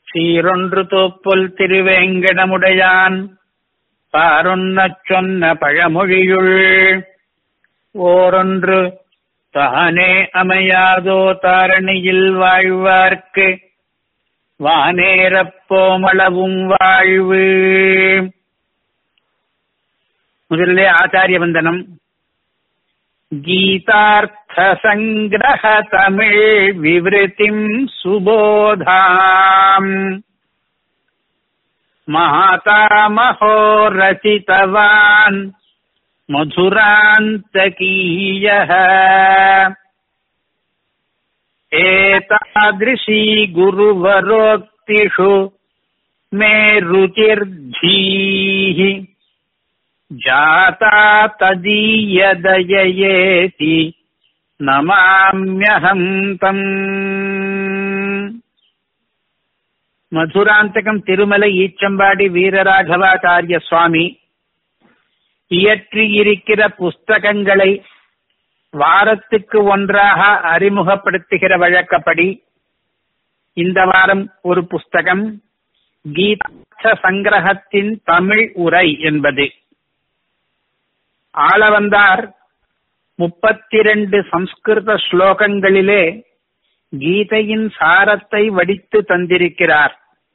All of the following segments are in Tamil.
சீரொன்று தோப்புல் திருவேங்கடமுடையான் பாரொன்னச் சொன்ன பழமொழியுள் ஓரொன்று தானே அமையாதோ தாரணியில் வாழ்வார்க்கு வானேரப்போமளவும் வாழ்வு முதலிலே ஆச்சாரிய வந்தனம் கீதார்த்த சங்கிரக தமிழ் விவருத்திம் சுபோதாம் மாதாமஹோ ரசிதவான் मधुरान्तकीयः एतादृशी गुरुवरोक्तिषु मे रुचिर्धीः जाता तदीयदययेति नमाम्यहम् तम् மதுராந்தகம் திருமலை ஈச்சம்பாடி வீரராகவாச்சாரிய சுவாமி இயற்றியிருக்கிற புஸ்தகங்களை வாரத்துக்கு ஒன்றாக அறிமுகப்படுத்துகிற வழக்கப்படி இந்த வாரம் ஒரு புஸ்தகம் கீதார்த்த சங்கிரகத்தின் தமிழ் உரை என்பது ஆளவந்தார் முப்பத்தி ரெண்டு சம்ஸ்கிருத ஸ்லோகங்களிலே கீதையின் சாரத்தை வடித்து தந்திருக்கிறார்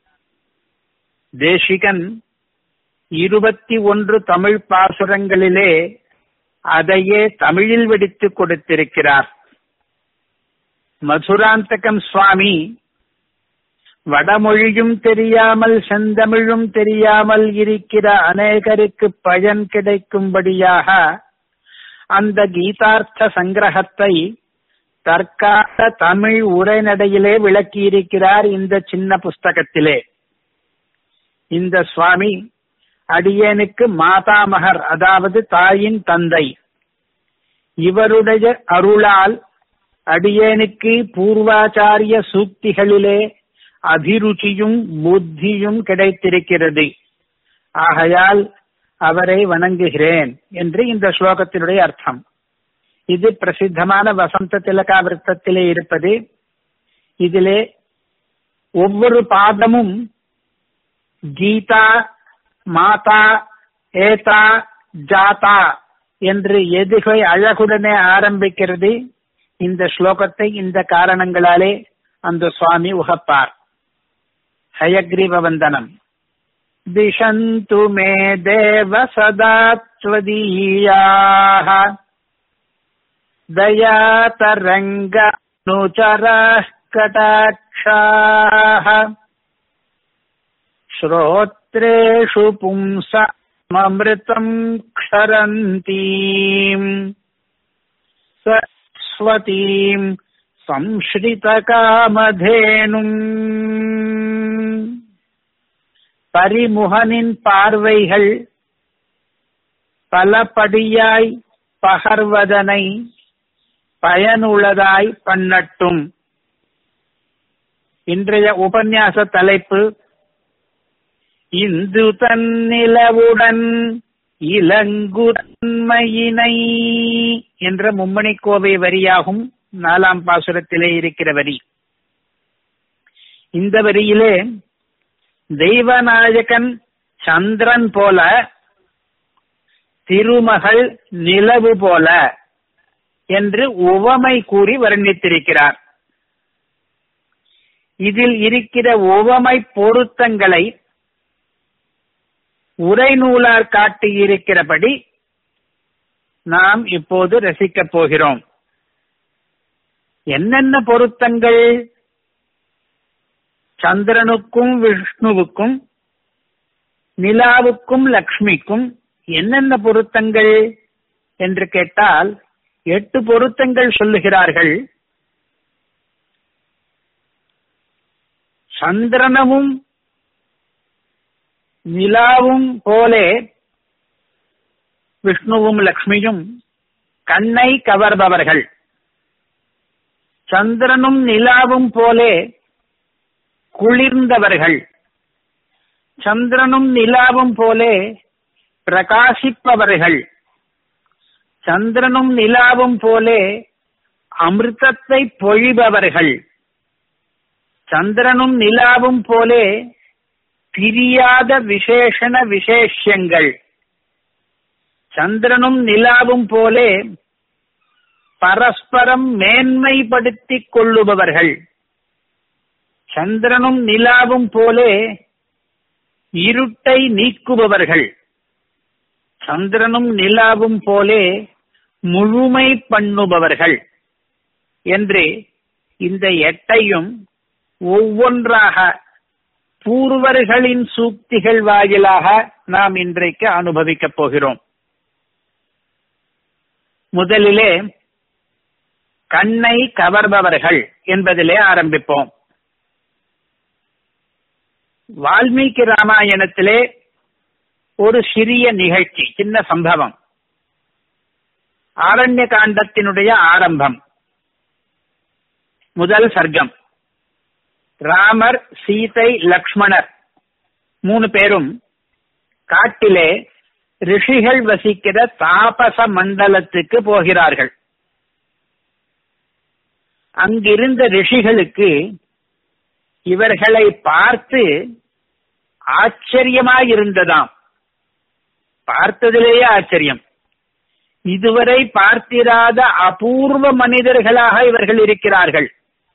தேசிகன் இருபத்தி ஒன்று தமிழ் பாசுரங்களிலே அதையே தமிழில் வெடித்து கொடுத்திருக்கிறார் மதுராந்தகம் சுவாமி வடமொழியும் தெரியாமல் செந்தமிழும் தெரியாமல் இருக்கிற அநேகருக்கு பயன் கிடைக்கும்படியாக அந்த கீதார்த்த சங்கிரகத்தை தற்கால தமிழ் உரைநடையிலே விளக்கியிருக்கிறார் இந்த சின்ன புஸ்தகத்திலே இந்த சுவாமி அடியேனுக்கு மாதாமகர் அதாவது தாயின் தந்தை இவருடைய அருளால் அடியேனுக்கு பூர்வாச்சாரிய சூக்திகளிலே அபிருச்சியும் புத்தியும் கிடைத்திருக்கிறது ஆகையால் அவரை வணங்குகிறேன் என்று இந்த ஸ்லோகத்தினுடைய அர்த்தம் இது பிரசித்தமான வசந்த திலகா விருத்தத்திலே இருப்பது இதிலே ஒவ்வொரு பாதமும் கீதா மாதா ஏதா ஜாதா என்று எதுகை அழகுடனே ஆரம்பிக்கிறது இந்த ஸ்லோகத்தை இந்த காரணங்களாலே அந்த சுவாமி உகப்பார் ஹயக்ரீவ வந்தனம் திஷந்து மே தேவ சதாத்வதீயாக दयातरङ्गानुचराः कटाक्षाः श्रोत्रेषु पुंसाममृतम् क्षरन्तीम् सरस्वतीम् संश्ரிதகாமதேனும் பரிமுகனின் பார்வைகள் பலபடியாய் பகர்வதனை பயனுள்ளதாய் பண்ணட்டும் இன்றைய உபன்யாச தலைப்பு இந்து தன்னிலவுடன் இளங்குதன்மையினை என்ற மும்மணி கோவை வரியாகும் நாலாம் பாசுரத்திலே இருக்கிற வரி இந்த வரியிலே தெய்வநாயகன் சந்திரன் போல திருமகள் நிலவு போல என்று உவமை கூறி வர்ணித்திருக்கிறார் இதில் இருக்கிற உவமை பொருத்தங்களை உரைநூலார் காட்டியிருக்கிறபடி நாம் இப்போது ரசிக்கப் போகிறோம் என்னென்ன பொருத்தங்கள் சந்திரனுக்கும் விஷ்ணுவுக்கும் நிலாவுக்கும் லக்ஷ்மிக்கும் என்னென்ன பொருத்தங்கள் என்று கேட்டால் எட்டு பொருத்தங்கள் சொல்லுகிறார்கள் சந்திரனமும் நிலாவும் போலே விஷ்ணுவும் லக்ஷ்மியும் கண்ணை கவர்பவர்கள் சந்திரனும் நிலாவும் போலே குளிர்ந்தவர்கள் சந்திரனும் நிலாவும் போலே பிரகாசிப்பவர்கள் சந்திரனும் நிலாவும் போலே அமிர்தத்தை பொழிபவர்கள் சந்திரனும் நிலாவும் போலே பிரியாத விசேஷண விசேஷங்கள் சந்திரனும் நிலாவும் போலே பரஸ்பரம் மேன்மைப்படுத்திக் கொள்ளுபவர்கள் சந்திரனும் நிலாவும் போலே இருட்டை நீக்குபவர்கள் சந்திரனும் நிலாவும் போலே முழுமை பண்ணுபவர்கள் என்று இந்த எட்டையும் ஒவ்வொன்றாக பூர்வர்களின் சூக்திகள் வாயிலாக நாம் இன்றைக்கு அனுபவிக்கப் போகிறோம் முதலிலே கண்ணை கவர்பவர்கள் என்பதிலே ஆரம்பிப்போம் வால்மீகி ராமாயணத்திலே ஒரு சிறிய நிகழ்ச்சி சின்ன சம்பவம் ஆரண்ய காண்டத்தினுடைய ஆரம்பம் முதல் சர்க்கம் ராமர் சீதை லக்ஷ்மணர் மூணு பேரும் காட்டிலே ரிஷிகள் வசிக்கிற தாபச மண்டலத்துக்கு போகிறார்கள் அங்கிருந்த ரிஷிகளுக்கு இவர்களை பார்த்து ஆச்சரியமாயிருந்ததாம் பார்த்ததிலேயே ஆச்சரியம் இதுவரை பார்த்திராத அபூர்வ மனிதர்களாக இவர்கள் இருக்கிறார்கள்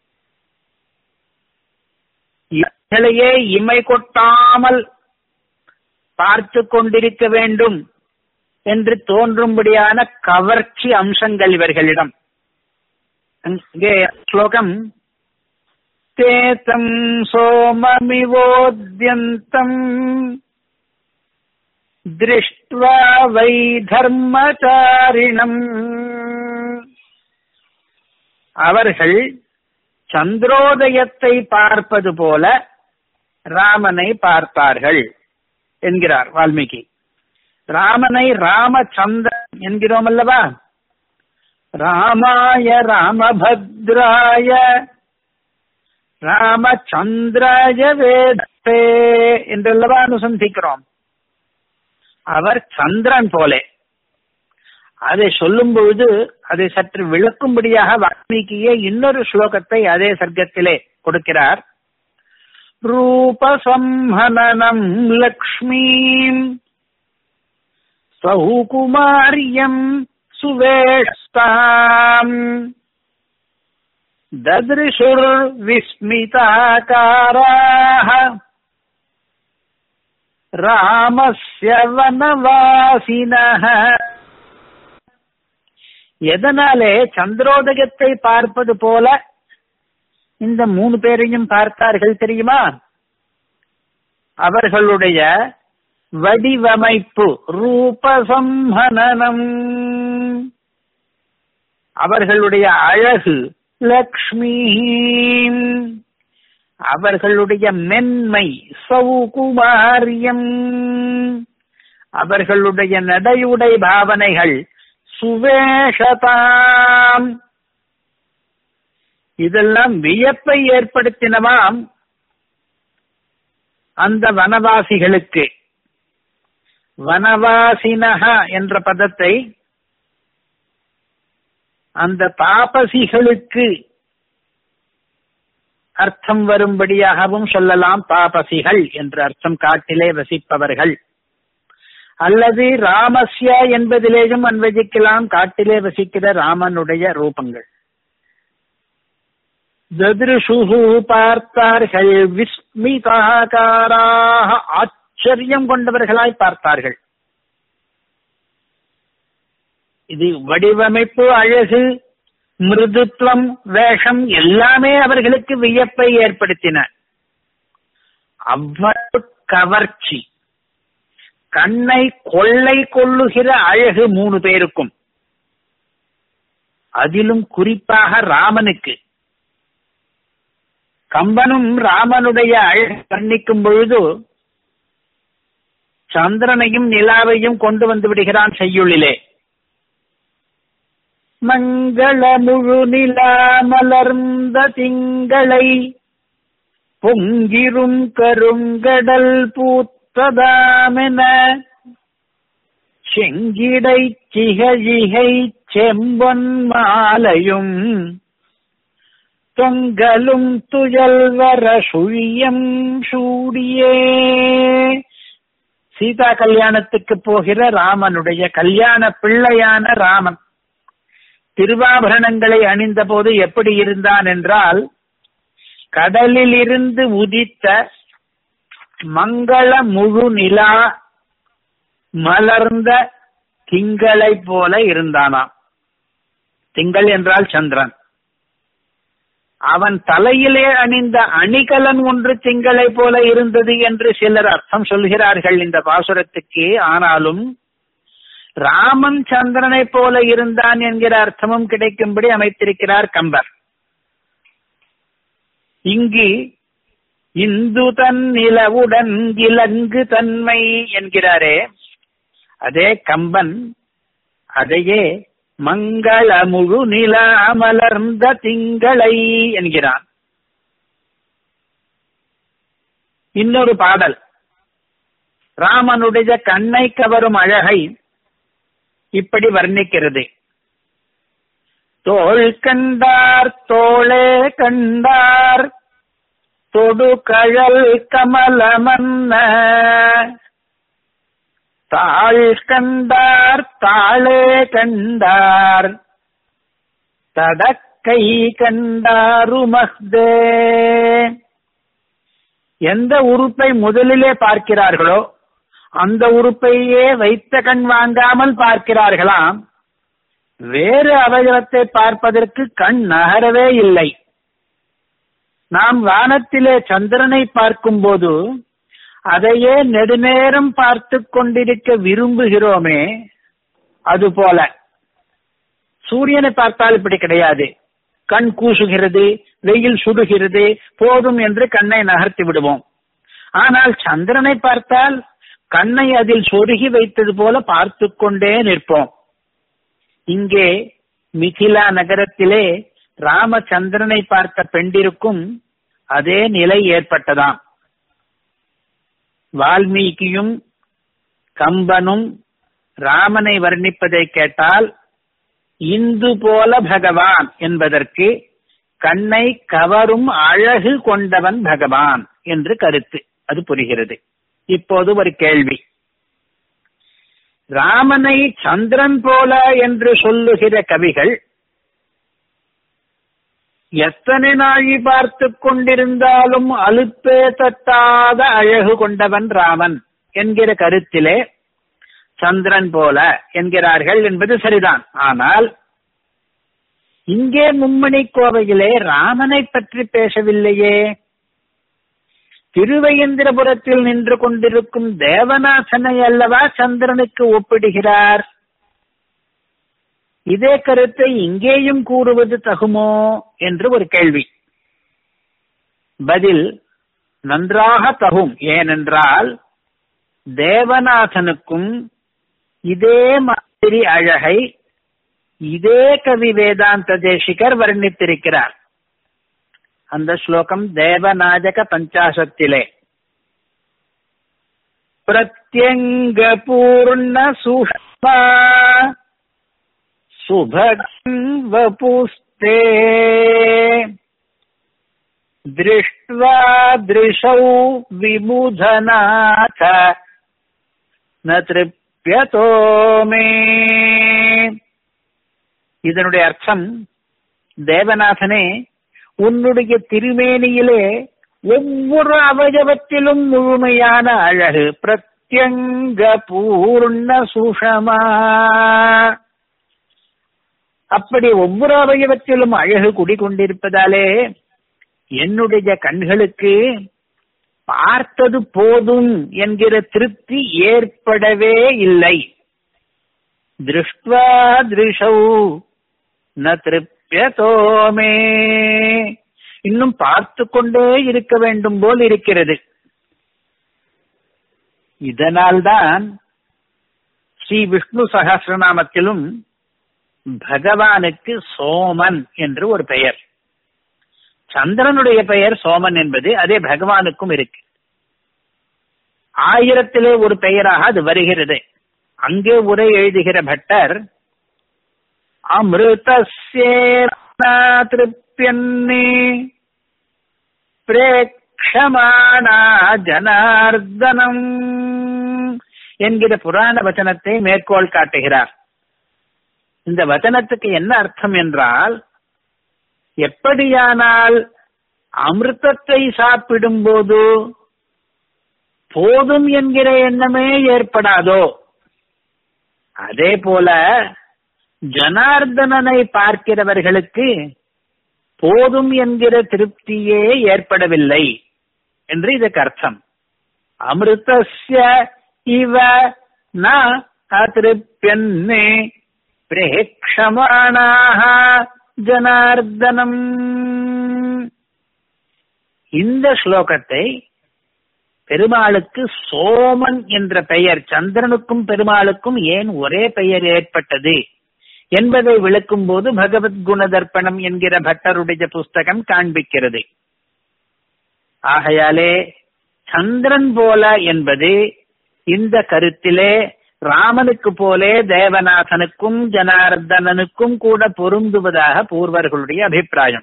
இவர்களையே இமை கொட்டாமல் பார்த்து கொண்டிருக்க வேண்டும் என்று தோன்றும்படியான கவர்ச்சி அம்சங்கள் இவர்களிடம் இங்கே ஸ்லோகம் தேதம் சோமமிவோத்யந்தம் திருஷ்டுவா வை தர்மச்சாரிணம் அவர்கள் சந்திரோதயத்தை பார்ப்பது போல ராமனை பார்த்தார்கள் என்கிறார் வால்மீகி ராமனை ராமச்சந்திரன் என்கிறோம் அல்லவா ராமாய ராமபத்ராய ராமச்சந்திராய வேதே என்றல்லவா அனுசந்திக்கிறோம் அவர் சந்திரன் போலே அதை சொல்லும் பொழுது அதை சற்று விளக்கும்படியாக வால்மீகியே இன்னொரு ஸ்லோகத்தை அதே சர்க்கத்திலே கொடுக்கிறார் ரூபசம்ஹனனம் லக்ஷ்மீம் சௌகுமாரியம் சுவேஷ்தாம் ததிருஷுர் விஸ்மிதாகாராக ராமஸ்ய வனவாசினஹ எதனாலே சந்திரோதயத்தை பார்ப்பது போல இந்த மூணு பேரையும் பார்த்தார்கள் தெரியுமா அவர்களுடைய வடிவமைப்பு ரூபசம்ஹனனம் அவர்களுடைய அழகு லக்ஷ்மி அவர்களுடைய மென்மை சௌகுமாரியம் அவர்களுடைய நடையுடை பாவனைகள் சுவேஷதாம் இதெல்லாம் வியப்பை ஏற்படுத்தினவாம் அந்த வனவாசிகளுக்கு வனவாசினஹ என்ற பதத்தை அந்த தாபசிகளுக்கு அர்த்தம் வரும்படியாகவும் சொல்லலாம் தாபசிகள் என்று அர்த்தம் காட்டிலே வசிப்பவர்கள் அல்லது ராமஸ்ய என்பதிலேயும் அன்வஜிக்கலாம் காட்டிலே வசிக்கிற ராமனுடைய ரூபங்கள் ததிருஷுகு பார்த்தார்கள் விஸ்மிதாகாராக ஆச்சரியம் கொண்டவர்களாய் பார்த்தார்கள் இது வடிவமைப்பு அழகு மிருதுத்வம் வேஷம் எல்லாமே அவர்களுக்கு வியப்பை ஏற்படுத்தின அவ்வளவு கவர்ச்சி கண்ணை கொள்ளை கொள்ளுகிற அழகு மூணு பேருக்கும் அதிலும் குறிப்பாக ராமனுக்கு கம்பனும் ராமனுடைய அழகு வர்ணிக்கும் பொழுது சந்திரனையும் நிலாவையும் கொண்டு வந்து விடுகிறான் செய்யுளிலே மங்கள முழு நிலா மலர்ந்த திங்களை பொங்கிரும் கருங்கடல் பூத்ததாமென செங்கிடை சிகழிகை செம்பொன் மாலையும் தொங்கலும் துயல்வர சுழியம் சூடியே சீதா கல்யாணத்துக்கு போகிற ராமனுடைய கல்யாண பிள்ளையான ராமன் திருவாபரணங்களை அணிந்த போது எப்படி இருந்தான் என்றால் கடலில் இருந்து உதித்த மங்கள முழு நிலா மலர்ந்த திங்களை போல இருந்தானாம் திங்கள் என்றால் சந்திரன் அவன் தலையிலே அணிந்த அணிகலன் ஒன்று திங்களை போல இருந்தது என்று சிலர் அர்த்தம் சொல்கிறார்கள் இந்த பாசுரத்துக்கு ஆனாலும் ராமன் சந்திரனை போல இருந்தான் என்கிற அர்த்தமும் கிடைக்கும்படி அமைத்திருக்கிறார் கம்பர் இங்கு இந்து தன் நிலவுடன் இலங்கு தன்மை என்கிறாரே அதே கம்பன் அதையே மங்கள முழு நில மலர்ந்த திங்களை என்கிறான் இன்னொரு பாடல் ராமனுடைய கண்ணை கவரும் அழகை இப்படி வர்ணிக்கிறது தோள் கண்டார் தோளே கண்டார் தொடு கழல் கமலமன்ன தாள் கண்டார் தாளே கண்டார் தடக்கை கண்டாருமஹ்தே எந்த உறுப்பை முதலிலே பார்க்கிறார்களோ அந்த உறுப்பையே வைத்த கண் வாங்காமல் பார்க்கிறார்களாம் வேறு அவயவத்தை பார்ப்பதற்கு கண் நகரவே இல்லை நாம் வானத்திலே சந்திரனை பார்க்கும்போது அதையே நெடுநேரம் பார்த்து கொண்டிருக்க விரும்புகிறோமே அதுபோல சூரியனை பார்த்தால் இப்படி கிடையாது கண் கூசுகிறது வெயில் சுடுகிறது போதும் என்று கண்ணை நகர்த்தி விடுவோம் ஆனால் சந்திரனை பார்த்தால் கண்ணை அதில் சொருகி வைத்தது போல பார்த்து கொண்டே நிற்போம் இங்கே மிதிலா நகரத்திலே ராமச்சந்திரனை பார்த்த பெண்டிருக்கும் அதே நிலை ஏற்பட்டதாம் வால்மீகியும் கம்பனும் ராமனை வர்ணிப்பதை கேட்டால் இந்து போல பகவான் என்பதற்கு கண்ணை கவரும் அழகு கொண்டவன் பகவான் என்று கருத்து அது புரிகிறது இப்போது ஒரு கேள்வி ராமனை சந்திரன் போல என்று சொல்லுகிற கவிகள் எத்தனை நாழி பார்த்து கொண்டிருந்தாலும் அலுப்பே தட்டாத அழகு கொண்டவன் ராமன் என்கிற கருத்திலே சந்திரன் போல என்கிறார்கள் என்பது சரிதான் ஆனால் இங்கே மும்மணி கோவையிலே ராமனை பற்றி பேசவில்லையே திருவையந்திரபுரத்தில் நின்று கொண்டிருக்கும் தேவநாசனை அல்லவா சந்திரனுக்கு ஒப்பிடுகிறார் இதே கருத்தை இங்கேயும் கூறுவது தகுமோ என்று ஒரு கேள்வி பதில் நன்றாக தகும் ஏனென்றால் தேவநாதனுக்கும் இதே மாதிரி அழகை இதே கவி வேதாந்த தேசிகர் வர்ணித்திருக்கிறார் அந்த ஸ்லோகம் தேவநாஜக பஞ்சாசத்திலே பிரத்யங்க பூர்ண சுஷ்மா சுபவபுஸ்தே दृष्ट्वा दृशौ विमुधनाथ न திருப்பியதோ மே இதனுடைய அர்த்தம் தேவநாதனே உன்னுடைய திருமேனியிலே ஒவ்வொரு அவயவத்திலும் முழுமையான அழகு பிரத்யங்க பூர்ண சுஷமா அப்படி ஒவ்வொரு அவயவத்திலும் அழகு குடிகொண்டிருப்பதாலே என்னுடைய கண்களுக்கு பார்த்தது போதும் என்கிற திருப்தி ஏற்படவே இல்லை திருஷ்டுவா திருஷௌ ந திருப்பியதோமே இன்னும் பார்த்து கொண்டே இருக்க வேண்டும் போல் இருக்கிறது இதனால்தான் ஸ்ரீ விஷ்ணு சகசிரநாமத்திலும் பகவானுக்கு சோமன் என்று ஒரு பெயர் சந்திரனுடைய பெயர் சோமன் என்பது அதே பகவானுக்கும் இருக்கு ஆயிரத்திலே ஒரு பெயராக அது வருகிறது அங்கே உரை எழுதுகிற பட்டர் அமிர்தசேன திருப்பியன்னே பிரேக்ஷமானா ஜனார்தனம் என்கிற புராண வச்சனத்தை மேற்கோள் காட்டுகிறார் இந்த வச்சனத்துக்கு என்ன அர்த்தம் என்றால் எப்படியானால் அமிர்தத்தை சாப்பிடும் போது போதும் என்கிற எண்ணமே ஏற்படாதோ அதே போல ஜனார்தனனை பார்க்கிறவர்களுக்கு போதும் என்கிற திருப்தியே ஏற்படவில்லை என்று இதற்கு அர்த்தம் அமிர்தஸ்ய இவ ந அதிருப்யன்னே பிரேக்ஷமானாக ஜனார்தனம் இந்த ஸ்லோகத்தை பெருமாளுக்கு சோமன் என்ற பெயர் சந்திரனுக்கும் பெருமாளுக்கும் ஏன் ஒரே பெயர் ஏற்பட்டது என்பதை விளக்கும் போது பகவத் குணதர்ப்பணம் என்கிற பட்டருடைய புஸ்தகம் காண்பிக்கிறது ஆகையாலே சந்திரன் போல என்பது இந்த கருத்திலே ராமனுக்கு போலே தேவநாதனுக்கும் ஜனார்தனனுக்கும் கூட பொருந்துவதாக பூர்வர்களுடைய அபிப்பிராயம்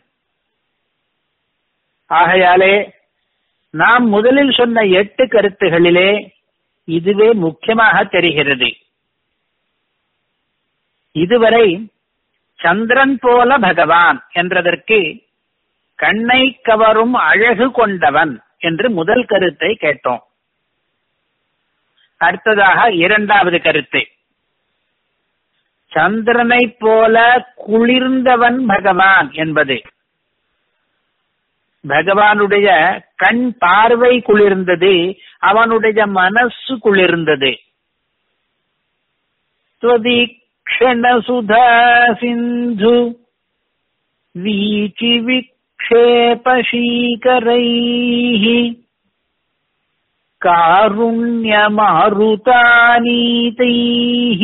ஆகையாலே நாம் முதலில் சொன்ன எட்டு கருத்துகளிலே இதுவே முக்கியமாக தெரிகிறது இதுவரை சந்திரன் போல பகவான் என்றதற்கு கண்ணை கவரும் அழகு கொண்டவன் என்று முதல் கருத்தை கேட்டோம் அடுத்ததாக இரண்டாவது கருத்து சந்திரனை போல குளிர்ந்தவன் பகவான் என்பது பகவானுடைய கண் பார்வை குளிர்ந்தது அவனுடைய மனசு குளிர்ந்தது சுதா சிந்து வீச்சி விக்ஷேபீகரைः कारुण्यमारुतानीतैः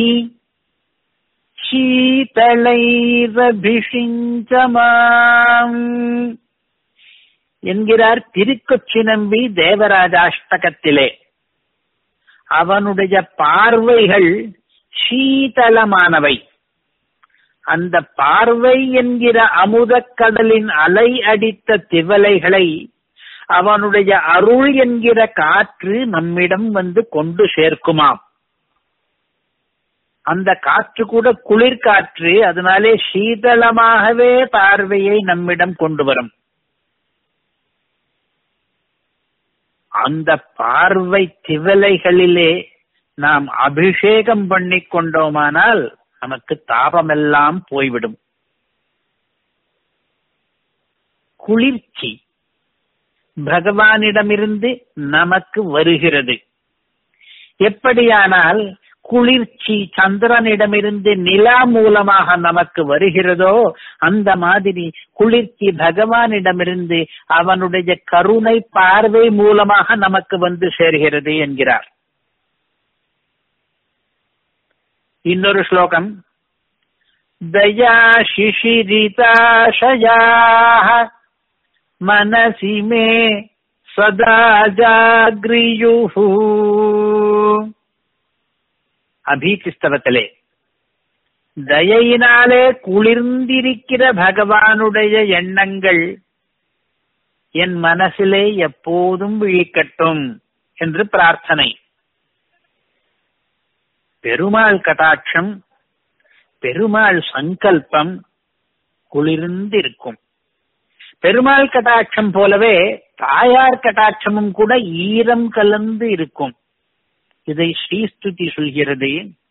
शीतलैरभिषिञ्चमाम् என்கிறார் திருக்கொச்சி நம்பி தேவராஜாஷ்டகத்திலே அவனுடைய பார்வைகள் சீதளமானவை அந்த பார்வை என்கிற அமுதக்கடலின் அலை அடித்த திவலைகளை அவனுடைய அருள் என்கிற காற்று நம்மிடம் வந்து கொண்டு சேர்க்குமாம் அந்த காற்று கூட குளிர்காற்று அதனாலே சீதளமாகவே பார்வையை நம்மிடம் கொண்டு வரும் அந்த பார்வை திவலைகளிலே நாம் அபிஷேகம் பண்ணி கொண்டோமானால் நமக்கு தாபமெல்லாம் போய்விடும் குளிர்ச்சி பகவானிடமிருந்து நமக்கு வருகிறது எப்படியானால் குளிர்ச்சி சந்திரனிடமிருந்து நிலா மூலமாக நமக்கு வருகிறதோ அந்த மாதிரி குளிர்ச்சி பகவானிடமிருந்து அவனுடைய கருணை பார்வை மூலமாக நமக்கு வந்து சேர்கிறது என்கிறார் இன்னொரு ஸ்லோகம் தயா சிஷிரிதாஷயா மனசி மே சதா ஜாகிரியுஹு அபீதிஸ்தவத்திலே தயையினாலே குளிர்ந்திருக்கிற பகவானுடைய எண்ணங்கள் என் மனசிலே எப்போதும் விழிக்கட்டும் என்று பிரார்த்தனை பெருமாள் கட்டாட்சம் பெருமாள் சங்கல்பம் குளிர்ந்திருக்கும் பெருமாள் கட்டாட்சம் போலவே தாயார் கட்டாட்சமும் கூட ஈரம் கலந்து இருக்கும் இதை ஸ்ரீஸ்துதி சொல்கிறது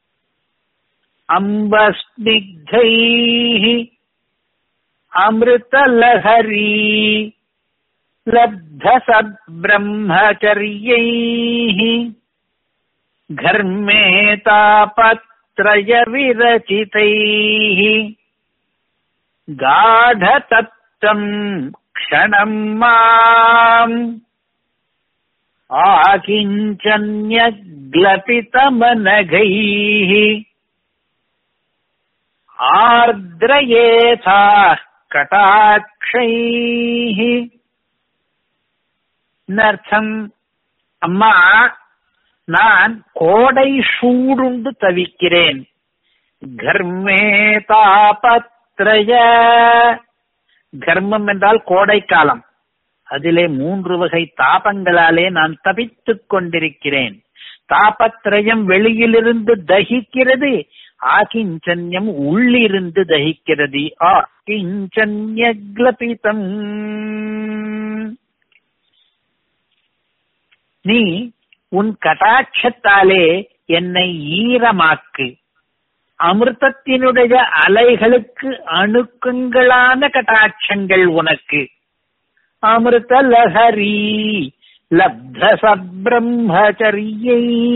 அம்பஸ்னிக்தை அமிர்தலஹரி லப்த சத்பிரம்மச்சரியை घर्मे तापत्रयविरचितैः गाढतप्तम् क्षणम् माम् आकिञ्चन्यग्लपितमनघैः आर्द्रयेथाः कटाक्षैः நர்த்தம் அம்மா நான் கோடை சூடுண்டு தவிக்கிறேன் கர்மே தாபத்ரய கர்மம் என்றால் கோடைக்காலம் அதிலே மூன்று வகை தாபங்களாலே நான் தபித்துக் கொண்டிருக்கிறேன் தாபத்திரயம் வெளியிலிருந்து தகிக்கிறது ஆகிஞ்சன்யம் உள்ளிருந்து தகிக்கிறது ஆகிஞ்சன்யக்லபிதம் நீ உன் கடாட்சத்தாலே என்னை ஈரமாக்கு அமிர்தத்தினுடைய அலைகளுக்கு அணுக்கங்களான கட்டாட்சங்கள் உனக்கு அமிர்த லஹரி லப்த சப்ரம்மச்சரியை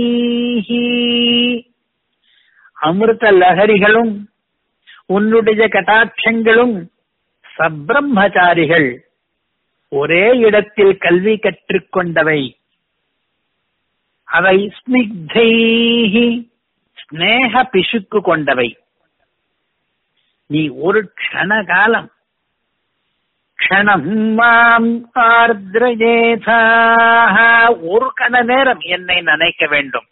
அமிர்த லஹரிகளும் உன்னுடைய கட்டாட்சங்களும் சப்ரம்மச்சாரிகள் ஒரே இடத்தில் கல்வி கற்றுக்கொண்டவை அவை ஸ்னிக்தைஹி ஸ்னேக பிசுக்கு கொண்டவை நீ ஒரு க்ஷண காலம் க்ஷணம் மாம் ஆர்திரஜேதாக ஒரு கண நேரம் என்னை நினைக்க வேண்டும்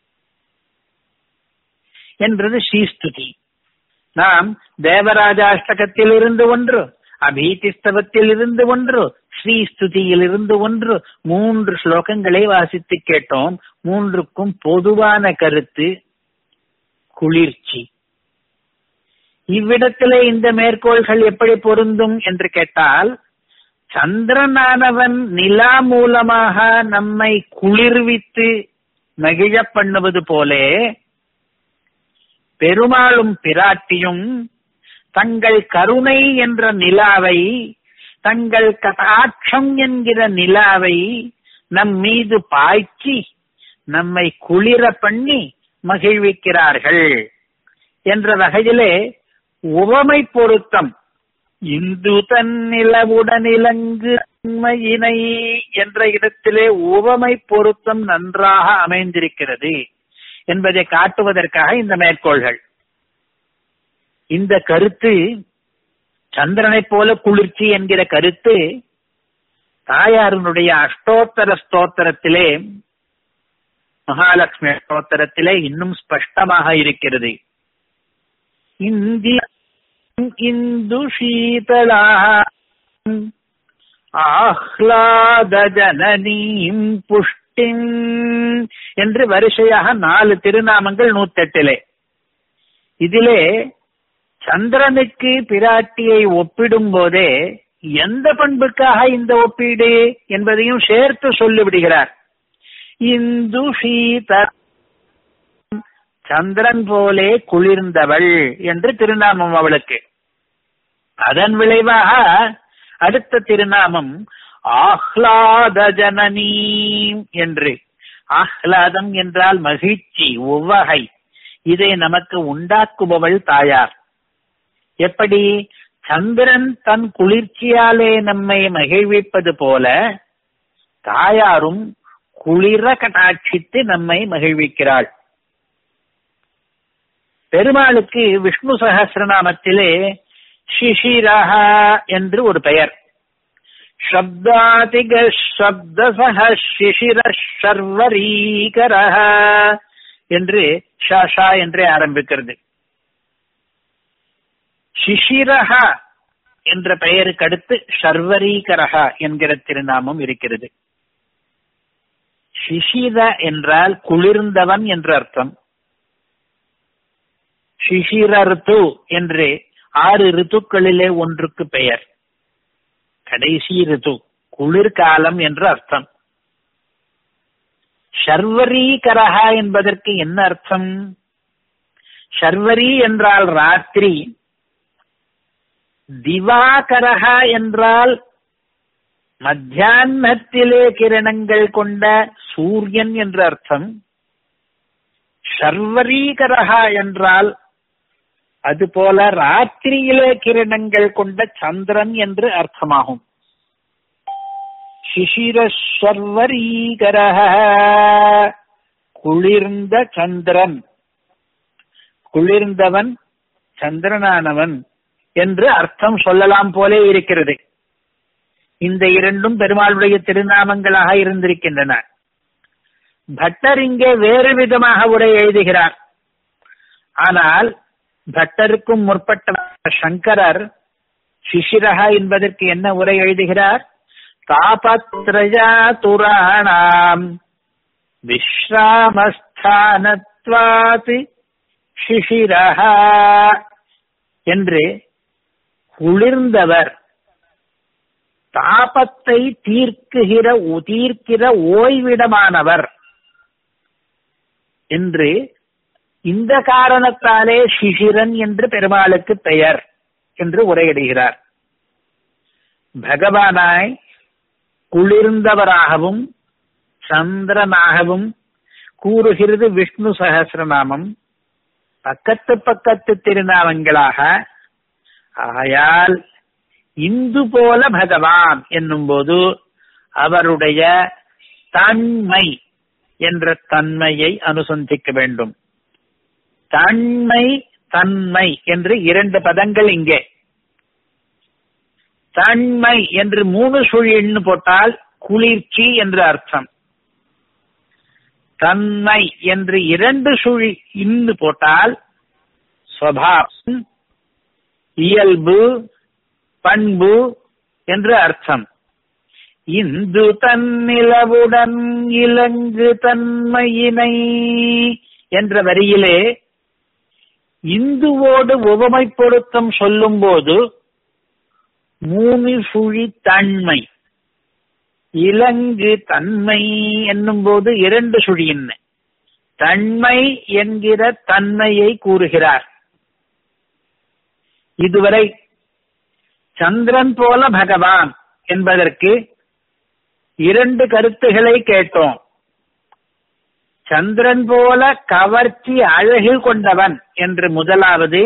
என்றது ஸ்ரீஸ்துதி நாம் தேவராஜாஷ்டகத்தில் இருந்து ஒன்று அபீதிஸ்தவத்தில் இருந்து ஒன்று ஸ்ரீஸ்துதியில் இருந்து ஒன்று மூன்று ஸ்லோகங்களை வாசித்து கேட்டோம் மூன்றுக்கும் பொதுவான கருத்து குளிர்ச்சி இவ்விடத்திலே இந்த மேற்கோள்கள் எப்படி பொருந்தும் என்று கேட்டால் சந்திரனானவன் நிலா மூலமாக நம்மை குளிர்வித்து மகிழ பண்ணுவது போலே பெருமாளும் பிராட்டியும் தங்கள் கருணை என்ற நிலாவை தங்கள் கடாட்சம் என்கிற நிலாவை நம் மீது பாய்ச்சி நம்மை குளிர பண்ணி மகிழ்விக்கிறார்கள் என்ற வகையிலே உவமை பொருத்தம் இந்து தன்னிலவுடனிலங்கு உண்மையினை என்ற இடத்திலே உவமை பொருத்தம் நன்றாக அமைந்திருக்கிறது என்பதை காட்டுவதற்காக இந்த மேற்கோள்கள் இந்த கருத்து சந்திரனை போல குளிர்ச்சி என்கிற கருத்து தாயாரனுடைய அஷ்டோத்தர ஸ்தோத்திரத்திலே மகாலட்சுமி ஸ்தோத்திரத்திலே இன்னும் ஸ்பஷ்டமாக இருக்கிறது இந்தி இந்து சீதலா ஆஹ்லாத ஜனனீம் புஷ்டிம் என்று வரிசையாக நாலு திருநாமங்கள் நூத்தெட்டிலே இதிலே சந்திரனுக்கு பிராட்டியை ஒப்பிடும் போதே எந்த பண்புக்காக இந்த ஒப்பீடு என்பதையும் சேர்த்து சொல்லிவிடுகிறார் இந்து சீத சந்திரன் போலே குளிர்ந்தவள் என்று திருநாமம் அவளுக்கு அதன் விளைவாக அடுத்த திருநாமம் ஆஹ்லாத ஜனனீ என்று ஆஹ்லாதம் என்றால் மகிழ்ச்சி உவகை இதை நமக்கு உண்டாக்குபவள் தாயார் எப்படி சந்திரன் தன் குளிர்ச்சியாலே நம்மை மகிழ்விப்பது போல தாயாரும் குளிர கட்டாட்சித்து நம்மை மகிழ்விக்கிறாள் பெருமாளுக்கு விஷ்ணு சகசிரநாமத்திலே சிஷிரஹ என்று ஒரு பெயர் சப்தாதிக சப்தசக சிசிர சர்வரீகரஹ என்று ஷாஷா என்றே ஆரம்பிக்கிறது சிஷிரஹ என்ற பெயருக்கு அடுத்து சர்வரீகரஹ என்கிற திருநாமம் இருக்கிறது சிஷிர என்றால் குளிர்ந்தவன் என்று அர்த்தம் சிஷிர ரித்து என்று ஆறு ரித்துக்களிலே ஒன்றுக்கு பெயர் கடைசி ரித்து குளிர்காலம் என்று அர்த்தம் ஷர்வரீகரஹா என்பதற்கு என்ன அர்த்தம் ஷர்வரி என்றால் ராத்திரி திவாகரஹா என்றால் மத்தியானத்திலே கிரணங்கள் கொண்ட சூரியன் என்று அர்த்தம் ஷர்வரீகரஹா என்றால் அதுபோல ராத்திரியிலே கிரணங்கள் கொண்ட சந்திரன் என்று அர்த்தமாகும் சிசிரஸ்வரீகரஹ குளிர்ந்த சந்திரன் குளிர்ந்தவன் சந்திரனானவன் என்று அர்த்தம் சொல்லலாம் போலே இருக்கிறது இந்த இரண்டும் பெருமாளுடைய திருநாமங்களாக இருந்திருக்கின்றன பட்டர் இங்கே வேறு விதமாக உரை எழுதுகிறார் ஆனால் பட்டருக்கும் முற்பட்ட சங்கரர் சிசிரஹா என்பதற்கு என்ன உரை எழுதுகிறார் தாபத்ரஜா துராணாம் விஸ்ராமஸ்தானத்வாத் சிசிரஹா என்று குளிர்ந்தவர் தாபத்தை தீர்க்குகிற தீர்க்கிற ஓய்விடமானவர் என்று இந்த காரணத்தாலே சிசிரன் என்று பெருமாளுக்கு பெயர் என்று உரையிடுகிறார் பகவானாய் குளிர்ந்தவராகவும் சந்திரனாகவும் கூறுகிறது விஷ்ணு சகசிரநாமம் பக்கத்து பக்கத்து திருநாமங்களாக ஆகையால் இந்து போல பகவான் என்னும் போது அவருடைய தன்மை என்ற தன்மையை அனுசந்திக்க வேண்டும் தன்மை தன்மை என்று இரண்டு பதங்கள் இங்கே தன்மை என்று மூணு சுழின்னு போட்டால் குளிர்ச்சி என்று அர்த்தம் தன்மை என்று இரண்டு சுழி இன்னு போட்டால் ஸ்வபாவம் இயல்பு பண்பு என்று அர்த்தம் இந்து தன்னிலவுடன் இலங்கு தன்மையினை என்ற வரியிலே இந்துவோடு உவமை பொருத்தம் சொல்லும் போது மூணு சுழி தன்மை இலங்கு தன்மை என்னும் போது இரண்டு சுழியின் தன்மை என்கிற தன்மையை கூறுகிறார் இதுவரை சந்திரன் போல பகவான் என்பதற்கு இரண்டு கருத்துகளை கேட்டோம் சந்திரன் போல கவர்ச்சி அழகு கொண்டவன் என்று முதலாவது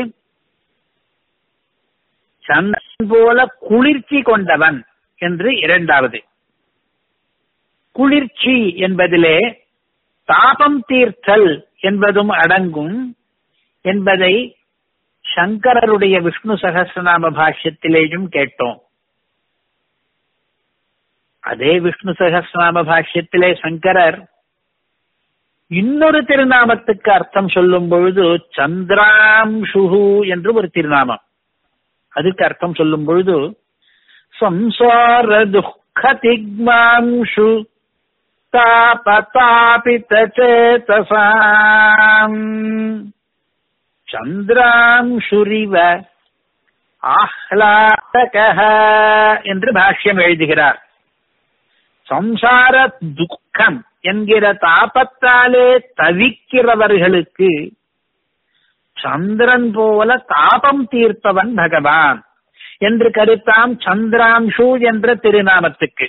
சந்திரன் போல குளிர்ச்சி கொண்டவன் என்று இரண்டாவது குளிர்ச்சி என்பதிலே தாபம் தீர்த்தல் என்பதும் அடங்கும் என்பதை சங்கரருடைய விஷ்ணு சகசிரநாம பாஷ்யத்திலேயும் கேட்டோம் அதே விஷ்ணு சகசிரநாம பாஷ்யத்திலே சங்கரர் இன்னொரு திருநாமத்துக்கு அர்த்தம் சொல்லும் பொழுது சந்திராம்சுகு என்று ஒரு திருநாமம் அதுக்கு அர்த்தம் சொல்லும் பொழுது சம்சார துக்க திக்மாம்சு தாபதாபித சேதசாம் சந்திராம்சுரிவ ஆஹ்லாதக என்று பாஷ்யம் எழுதுகிறார் சம்சார துக்கம் என்கிற தாபத்தாலே தவிக்கிறவர்களுக்கு சந்திரன் போல தாபம் தீர்ப்பவன் பகவான் என்று கருத்தாம் சந்திராம்சு என்ற திருநாமத்துக்கு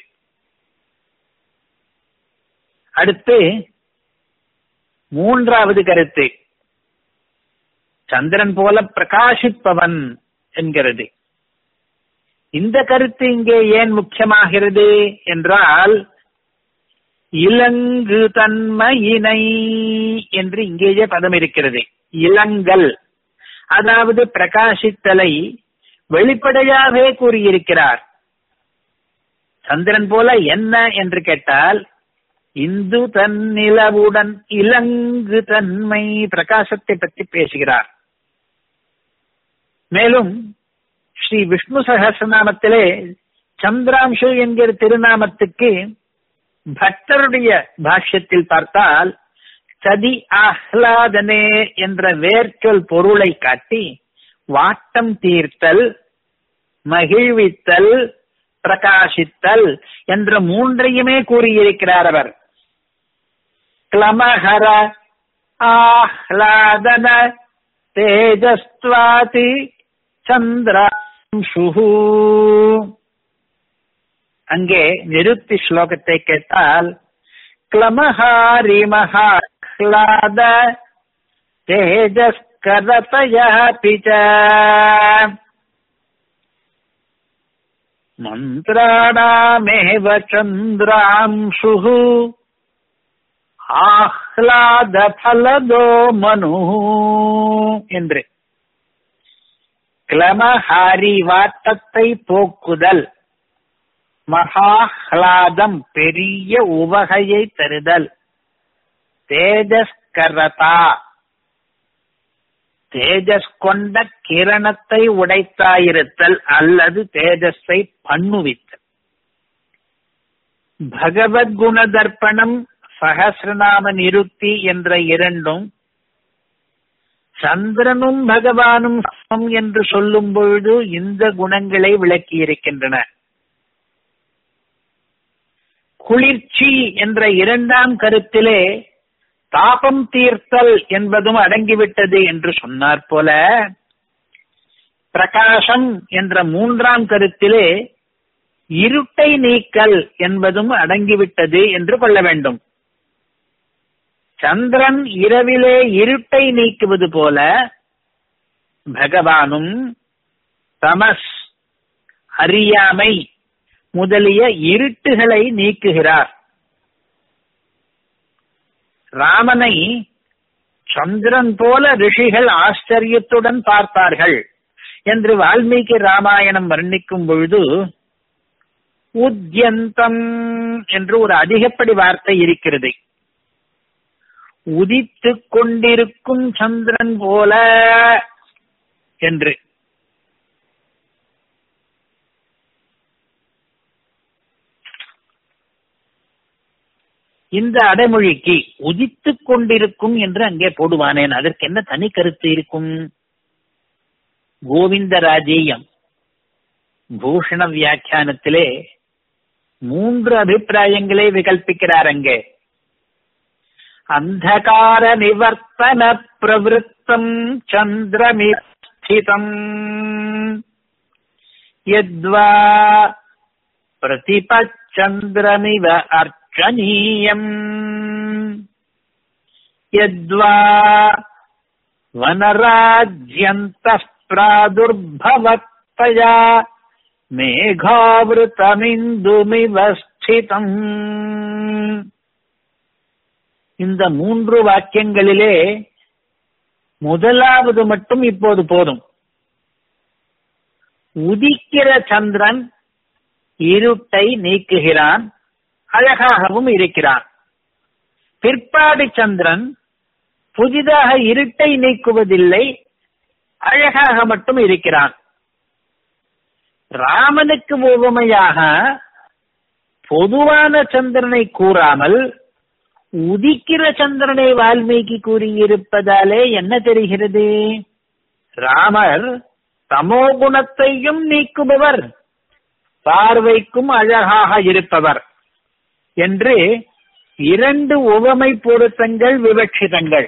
அடுத்து மூன்றாவது கருத்து சந்திரன் போல பிரகாசிப்பவன் என்கிறது இந்த கருத்து இங்கே ஏன் முக்கியமாகிறது என்றால் இலங்கு தன்மையினை என்று இங்கேயே பதம் இருக்கிறது இளங்கல் அதாவது பிரகாசித்தலை வெளிப்படையாகவே கூறியிருக்கிறார் சந்திரன் போல என்ன என்று கேட்டால் இந்து தன்னிலவுடன் இலங்கு தன்மை பிரகாசத்தை பற்றி பேசுகிறார் மேலும் ஸ்ரீ விஷ்ணு சகசிரநாமத்திலே சந்திராம்சு என்கிற திருநாமத்துக்கு பக்தருடைய பாஷ்யத்தில் பார்த்தால் சதி ஆஹ்லாதனே என்ற வேர்ச்சொல் பொருளை காட்டி வாட்டம் தீர்த்தல் மகிழ்வித்தல் பிரகாசித்தல் என்ற மூன்றையுமே கூறியிருக்கிறார் அவர் கிளமஹர ஆஹ்லாதன தேஜஸ்வாதி சந்திராம்சு அங்கே நிருத்தி ஸ்லோகத்தை கேட்டால் கிளமஹாரி மகாஹ்லாத தேஜஸ்கரதயாபி ச மந்திராணாமேவ சந்திராம்சு ஆஹ்லாத பலதோ மனு என்று கிளமஹாரி வாட்டத்தை போக்குதல் மகாஹ்லாதம் பெரிய உவகையை தருதல் தேஜஸ்கரதா தேஜஸ் கொண்ட கிரணத்தை உடைத்தாயிருத்தல் அல்லது தேஜஸை பண்ணுவித்தல் பகவத் குண தர்ப்பணம் சகசிரநாம நிருக்தி என்ற இரண்டும் சந்திரனும் பகவானும் சமம் என்று சொல்லும் பொழுது இந்த குணங்களை விளக்கி இருக்கின்றன குளிர்ச்சி என்ற இரண்டாம் கருத்திலே தாபம் தீர்த்தல் என்பதும் அடங்கிவிட்டது என்று சொன்னார் போல பிரகாசம் என்ற மூன்றாம் கருத்திலே இருட்டை நீக்கல் என்பதும் அடங்கிவிட்டது என்று கொள்ள வேண்டும் சந்திரன் இரவிலே இருட்டை நீக்குவது போல பகவானும் தமஸ் அறியாமை முதலிய இருட்டுகளை நீக்குகிறார் ராமனை சந்திரன் போல ரிஷிகள் ஆச்சரியத்துடன் பார்த்தார்கள் என்று வால்மீகி ராமாயணம் வர்ணிக்கும் பொழுது உத்யந்தம் என்று ஒரு அதிகப்படி வார்த்தை இருக்கிறது உதித்துக் கொண்டிருக்கும் சந்திரன் போல என்று இந்த அடைமொழிக்கு உதித்துக் கொண்டிருக்கும் என்று அங்கே போடுவானேன் அதற்கு என்ன தனி கருத்து இருக்கும் கோவிந்தராஜேயம் பூஷண வியாக்கியானத்திலே மூன்று அபிப்பிராயங்களை விகல்பிக்கிறார் அங்கே அந்தகார நிவர்த்தன பிரவருத்தம் சந்திரமிஸ்திதம் யத்வா பிரதிபச்சந்திரமிவ அர்ச்சனீயம் யத்வா வனராஜ்யந்தः प्रादुर्भवत्तया மேகாவிருத்தமிந்துமிவ ஸ்திதம் இந்த மூன்று வாக்கியங்களிலே முதலாவது மட்டும் இப்போது போதும் உதிக்கிற சந்திரன் இருட்டை நீக்குகிறான் அழகாகவும் இருக்கிறான் பிற்பாடு சந்திரன் புதிதாக இருட்டை நீக்குவதில்லை அழகாக மட்டும் இருக்கிறான் ராமனுக்கு உவமையாக பொதுவான சந்திரனை கூறாமல் உதிக்கிற சந்திரனை வால்மீகி கூறியிருப்பதாலே என்ன தெரிகிறது ராமர் தமோ குணத்தையும் நீக்குபவர் பார்வைக்கும் அழகாக இருப்பவர் என்று இரண்டு உவமை பொருத்தங்கள் விவட்சிதங்கள்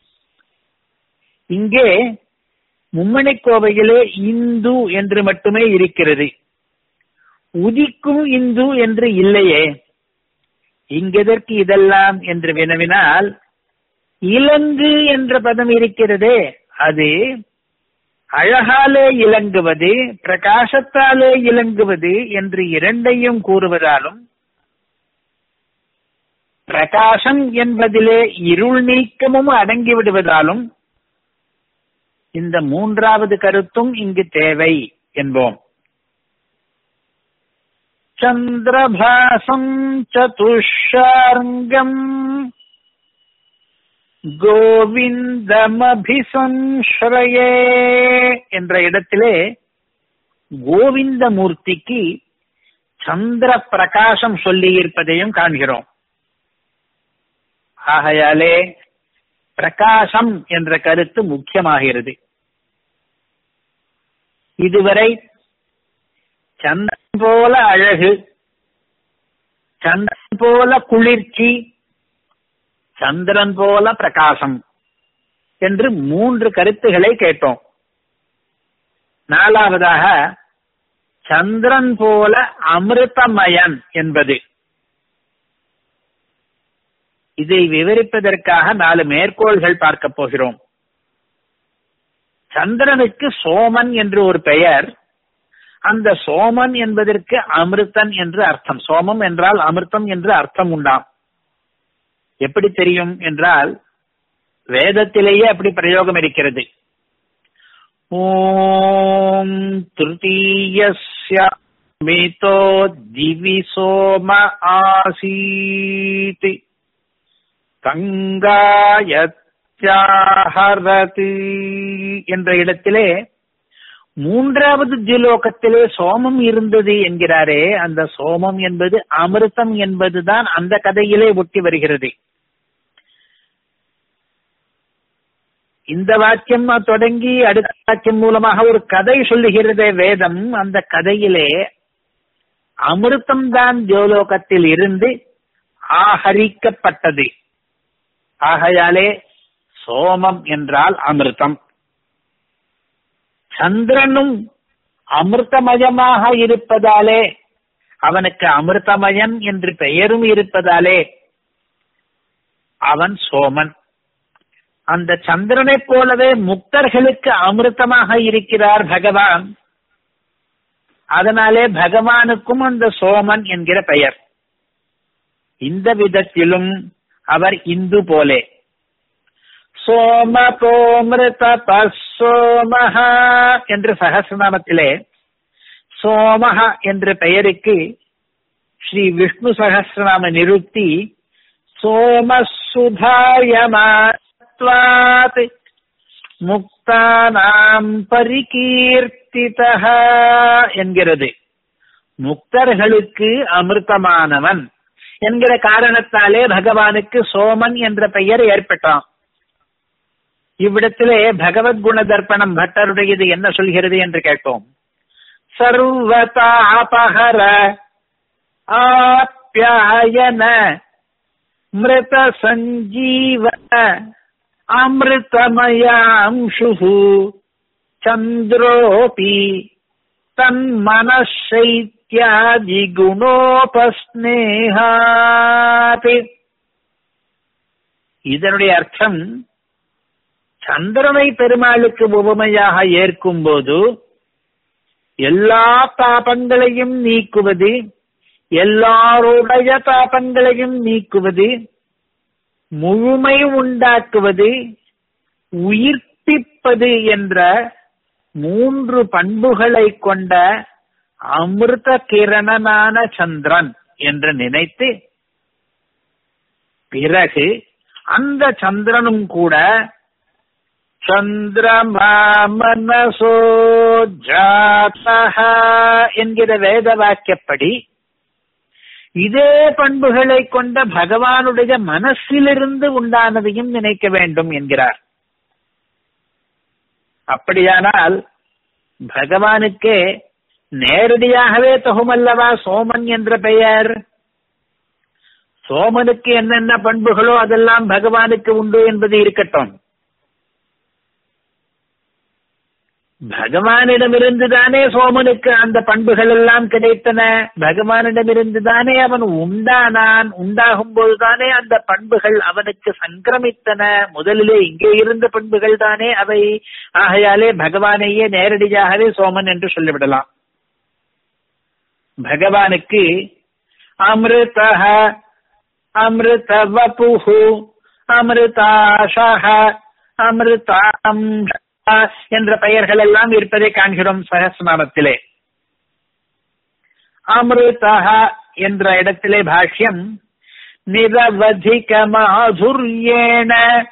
இங்கே மும்மணி கோவையிலே இந்து என்று மட்டுமே இருக்கிறது உதிக்கும் இந்து என்று இல்லையே இங்கெதற்கு இதெல்லாம் என்று வினவினால் இலங்கு என்ற பதம் இருக்கிறதே அது அழகாலே இலங்குவது பிரகாசத்தாலே இலங்குவது என்று இரண்டையும் கூறுவதாலும் பிரகாசம் என்பதிலே இருள் நீக்கமும் அடங்கிவிடுவதாலும் இந்த மூன்றாவது கருத்தும் இங்கு தேவை என்போம் சந்திரபாசம் சதுஷார்கம் கோவிந்தமபிசம்ஸ்ரயே என்ற இடத்திலே கோவிந்த மூர்த்திக்கு சந்திர பிரகாசம் சொல்லி இருப்பதையும் காண்கிறோம் ஆகையாலே பிரகாசம் என்ற கருத்து முக்கியமாகிறது இதுவரை சந்திரன் போல அழகு சந்திரன் போல குளிர்ச்சி சந்திரன் போல பிரகாசம் என்று மூன்று கருத்துகளை கேட்டோம் நாலாவதாக சந்திரன் போல அமிர்தமயன் என்பது இதை விவரிப்பதற்காக நாலு மேற்கோள்கள் பார்க்க போகிறோம் சந்திரனுக்கு சோமன் என்று ஒரு பெயர் அந்த சோமன் என்பதற்கு அமிர்தன் என்று அர்த்தம் சோமம் என்றால் அமிர்தம் என்று அர்த்தம் உண்டாம் எப்படி தெரியும் என்றால் வேதத்திலேயே அப்படி பிரயோகம் இருக்கிறது ஓம் திருத்தீயமிதோ திவி சோம ஆசீத் கங்காய பிரத்யாஹரதி என்ற இடத்திலே மூன்றாவது ஜுலோகத்திலே சோமம் இருந்தது என்கிறாரே அந்த சோமம் என்பது அமிர்தம் என்பதுதான் அந்த கதையிலே ஒட்டி வருகிறது இந்த வாக்கியம் தொடங்கி அடுத்த வாக்கியம் மூலமாக ஒரு கதை சொல்லுகிறதே வேதம் அந்த கதையிலே அமிர்தம் தான் ஜோலோகத்தில் இருந்து ஆஹரிக்கப்பட்டது ஆகையாலே சோமம் என்றால் அமிர்தம் சந்திரனும் அமிர்தமயமாக இருப்பதாலே அவனுக்கு அமிர்தமயன் என்று பெயரும் இருப்பதாலே அவன் சோமன் அந்த சந்திரனைப் போலவே முக்தர்களுக்கு அமிர்தமாக இருக்கிறார் பகவான் அதனாலே பகவானுக்கும் அந்த சோமன் என்கிற பெயர் இந்த விதத்திலும் அவர் இந்து போலே சோமபோமிருத சோமஹா என்ற சகசிரநாமத்திலே சோமஹ என்ற பெயருக்கு ஸ்ரீ விஷ்ணு சகசிரநாம நிருக்தி சோமசுதாயமாத்வாத் முக்தானாம் பரிகீர்த்திதா என்கிறது முக்தர்களுக்கு அமிர்தமானவன் என்கிற காரணத்தாலே பகவானுக்கு சோமன் என்ற பெயர் ஏற்பட்டான் இவ்விடத்திலே பகவத் குண தர்ப்பணம் பட்டருடையது என்ன சொல்கிறது என்று கேட்டோம் சர்வதாபகர ஆப்யாயன மிருத சஞ்சீவன அமிர்தமயாம்சு சந்திரோபி தன்மனசைத்யாதி குணோபஸ்னேகாத் இதனுடைய அர்த்தம் சந்திரனை பெருமாளுக்கு உவமையாக ஏற்கும் போது எல்லா தாபங்களையும் நீக்குவது எல்லாருடைய தாபங்களையும் நீக்குவது முழுமை உண்டாக்குவது உயிர்ப்பிப்பது என்ற மூன்று பண்புகளை கொண்ட அமிர்த கிரணனான சந்திரன் என்று நினைத்து பிறகு அந்த சந்திரனும் கூட சந்திரமா மனசோ ஜாதஹ என்கிற வேத வாக்கியப்படி இதே பண்புகளை கொண்ட பகவானுடைய மனசிலிருந்து உண்டானதையும் நினைக்க வேண்டும் என்கிறார் அப்படியானால் பகவானுக்கே நேரடியாகவே தொகுமல்லவா சோமன் என்ற பெயர் சோமனுக்கு என்னென்ன பண்புகளோ அதெல்லாம் பகவானுக்கு உண்டு என்பது இருக்கட்டும் பகவானிடமிருந்து தானே சோமனுக்கு அந்த பண்புகள் எல்லாம் கிடைத்தன பகவானிடமிருந்து தானே அவன் உண்டானான் உண்டாகும் போதுதானே அந்த பண்புகள் அவனுக்கு சங்கிரமித்தன முதலிலே இங்கே இருந்த பண்புகள் தானே அவை ஆகையாலே பகவானையே நேரடியாகவே சோமன் என்று சொல்லிவிடலாம் பகவானுக்கு அமிர்த அமிர்த வபுஹு அமிர்தாஷக அமிர்தாம் என்ற பெயர்கள் எல்லாம் இருப்பதை காண்கிறோம் சகசிரநாமத்திலே அமிர்தஹ என்ற இடத்திலே பாஷ்யம் நிரவதிக மாதுர்யேண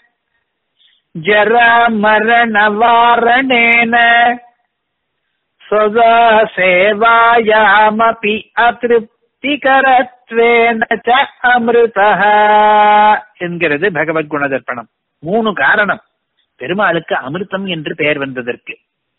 ஜரா மரண வாரணேன சதா சேவாயாமபி அதிருப்திகரத்வேன ச அமிர்தஹ என்கிறது பகவத் குணதர்ப்பணம் மூணு காரணம் பெருமாளுக்கு அமிர்தம் என்று பெயர் வந்ததற்கு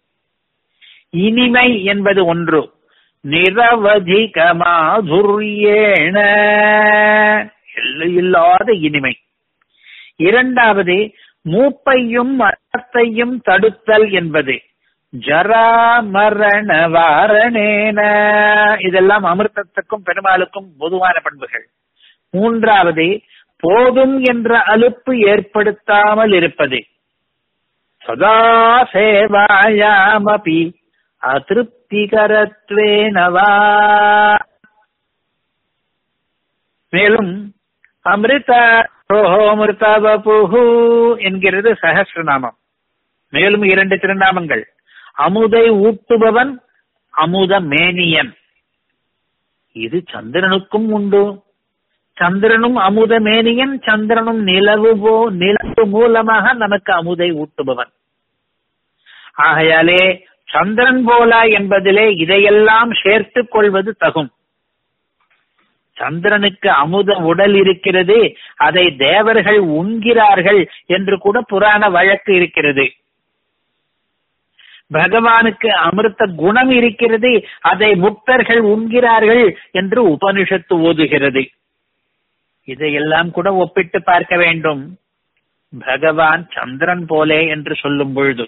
இனிமை என்பது ஒன்று நிரவதிக மாதுர்யேண எல்லையில்லாத இனிமை இரண்டாவது மூப்பையும் மரத்தையும் தடுத்தல் என்பது ஜரா மரண வாரணேன இதெல்லாம் அமிர்தத்துக்கும் பெருமாளுக்கும் பொதுவான பண்புகள் மூன்றாவது போதும் என்ற அலுப்பு ஏற்படுத்தாமல் இருப்பது சதா சேவாயாமபி அதிருப்திகரத்வேனவா மேலும் அமிர்த அமிர்தபுஹு என்கிறது சகசிரநாமம் மேலும் இரண்டு திருநாமங்கள் அமுதை ஊட்டுபவன் அமுத மேனியன் இது சந்திரனுக்கும் உண்டு சந்திரனும் அமுத மேனியன் சந்திரனும் நிலவு போ நிலவு மூலமாக நமக்கு அமுதை ஊட்டுபவன் ஆகையாலே சந்திரன் போல என்பதிலே இதையெல்லாம் சேர்த்துக் கொள்வது தகும் சந்திரனுக்கு அமுத உடல் இருக்கிறது அதை தேவர்கள் உண்கிறார்கள் என்று கூட புராண வழக்கு இருக்கிறது பகவானுக்கு அமிர்த குணம் இருக்கிறது அதை முக்தர்கள் உண்கிறார்கள் என்று உபனிஷத்து ஓதுகிறது இதையெல்லாம் கூட ஒப்பிட்டு பார்க்க வேண்டும் பகவான் சந்திரன் போலே என்று சொல்லும் பொழுது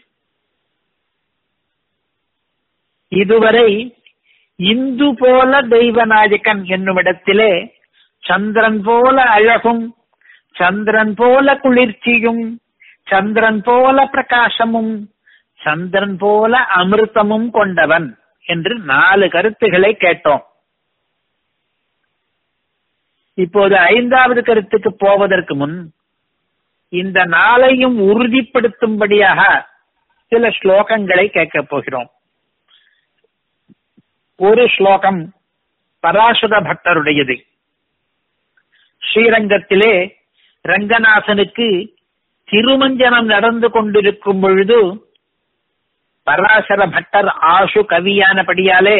இதுவரை இந்து போல தெய்வநாயகன் என்னுமிடத்திலே சந்திரன் போல அழகும் சந்திரன் போல குளிர்ச்சியும் சந்திரன் போல பிரகாசமும் சந்திரன் போல அமிர்தமும் கொண்டவன் என்று நாலு கருத்துக்களை கேட்டோம் இப்போது ஐந்தாவது கருத்துக்கு போவதற்கு முன் இந்த நாளையும் உறுதிப்படுத்தும்படியாக சில ஸ்லோகங்களை கேட்கப் போகிறோம் ஒரு ஸ்லோகம் பராசுர பட்டருடையது ஸ்ரீரங்கத்திலே ரங்கநாதனுக்கு திருமஞ்சனம் நடந்து கொண்டிருக்கும் பொழுது பராசர பட்டர் ஆசு கவியானபடியாலே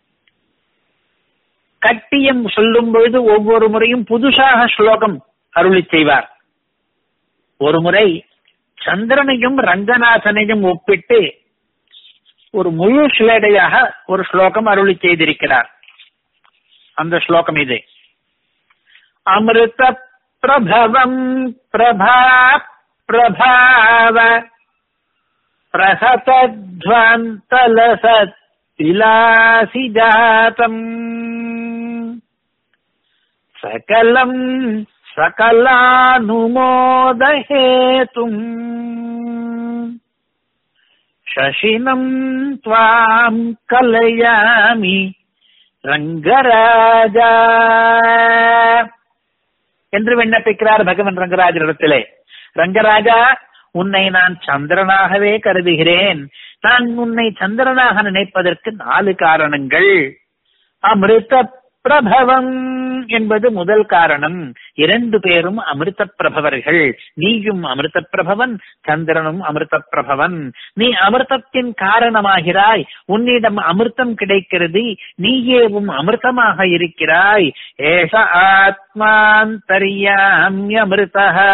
கட்டியம் சொல்லும் பொழுது ஒவ்வொரு முறையும் புதுசாக ஸ்லோகம் அருளி செய்வார் ஒரு முறை சந்திரனையும் ரங்கநாதனையும் ஒப்பிட்டு ஒரு முழு சிலேடையாக ஒரு ஸ்லோகம் அருளி செய்திருக்கிறார் அந்த ஸ்லோகம் இது அமிர்த பிரபவம் பிரபா பிரபாவ பிரசதத்வந்தலசத் விலாசி ஜாதம் சகலம் சகலானுமோதஹேதும் शशिनम् त्वाम् கலையாமி ரங்கராஜா என்று விண்ணப்பிக்கிறார் பகவன் ரங்கராஜரிடத்திலே ரங்கராஜா உன்னை நான் சந்திரனாகவே கருதுகிறேன் நான் உன்னை சந்திரனாக நினைப்பதற்கு நாலு காரணங்கள் அமிர்த பிரபவம் என்பது முதல் காரணம் இரண்டு பேரும் அமிர்த பிரபவர்கள் நீயும் அமிர்த பிரபவன் சந்திரனும் அமிர்த பிரபவன் நீ அமிர்தத்தின் காரணமாகிறாய் உன்னிடம் அமிர்தம் கிடைக்கிறது நீயேவும் அமிர்தமாக இருக்கிறாய் ஏஷ ஆத்மாந்தரியாமியமிருத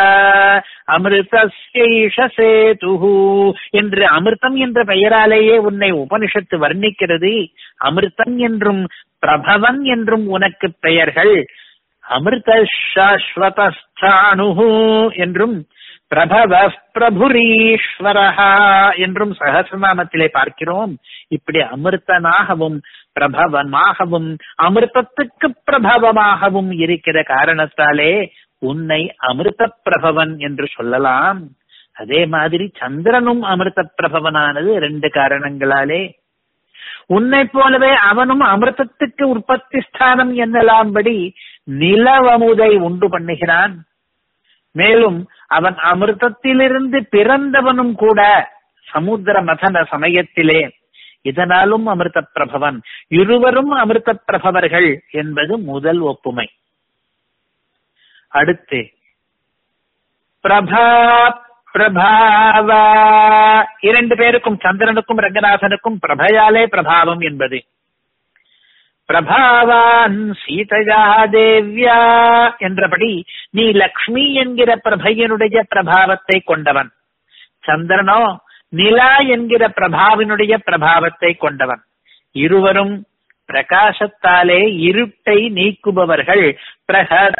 அமிர்தேஷ சேது என்று அமிர்தம் என்ற பெயராலேயே உன்னை உபனிஷத்து வர்ணிக்கிறது அமிர்தம் என்றும் பிரபவன் என்றும் உனக்கு பெயர்கள் அமிர்த சாஸ்வதானு என்றும் பிரபவ பிரபுரீஸ்வரஹா என்றும் சகசிரநாமத்திலே பார்க்கிறோம் இப்படி அமிர்தனாகவும் பிரபவமாகவும் அமிர்தத்துக்கு பிரபவமாகவும் இருக்கிற காரணத்தாலே உன்னை அமிர்த பிரபவன் என்று சொல்லலாம் அதே மாதிரி சந்திரனும் அமிர்த பிரபவனானது ரெண்டு காரணங்களாலே உன்னை போலவே அவனும் அமிர்தத்துக்கு உற்பத்தி ஸ்தானம் என்னலாம்படி நிலவமுதை உண்டு பண்ணுகிறான் மேலும் அவன் அமிர்தத்திலிருந்து பிறந்தவனும் கூட சமுத்திர மதன சமயத்திலே இதனாலும் அமிர்த பிரபவன் இருவரும் அமிர்த பிரபவர்கள் என்பது முதல் ஒப்புமை அடுத்து பிரபா பிரபாவ இரண்டு பேருக்கும் சந்திரனுக்கும் ரங்கநாதனுக்கும் பிரபையாலே பிரபாவம் என்பது பிரபாவான் சீதையா தேவ்யா என்றபடி நீ லக்ஷ்மி என்கிற பிரபையனுடைய பிரபாவத்தை கொண்டவன் சந்திரனோ நிலா என்கிற பிரபாவினுடைய பிரபாவத்தை கொண்டவன் இருவரும் பிரகாசத்தாலே இருட்டை நீக்குபவர்கள் பிரகத்வாந்த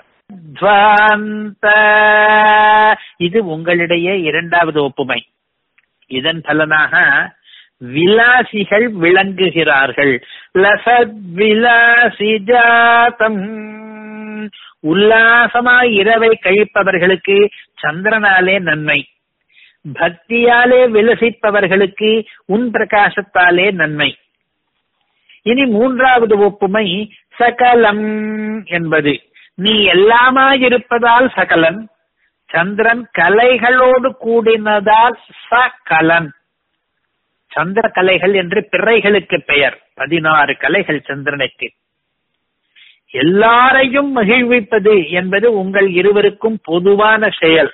இது உங்களிடையே இரண்டாவது ஒப்புமை இதன் பலனாக விலாசிகள் விளங்குகிறார்கள் லசத் விலாசி ஜாத்தம் உல்லாசமாய் இரவை கழிப்பவர்களுக்கு சந்திரனாலே நன்மை பக்தியாலே விலசிப்பவர்களுக்கு உன் பிரகாசத்தாலே நன்மை இனி மூன்றாவது ஒப்புமை சகலம் என்பது நீ எல்லாமாயிருப்பதால் சகலன் சந்திரன் கலைகளோடு கூடினதால் சகலன் சந்திர கலைகள் என்று பிறைகளுக்கு பெயர் பதினாறு கலைகள் சந்திரனுக்கு எல்லாரையும் மகிழ்விப்பது என்பது உங்கள் இருவருக்கும் பொதுவான செயல்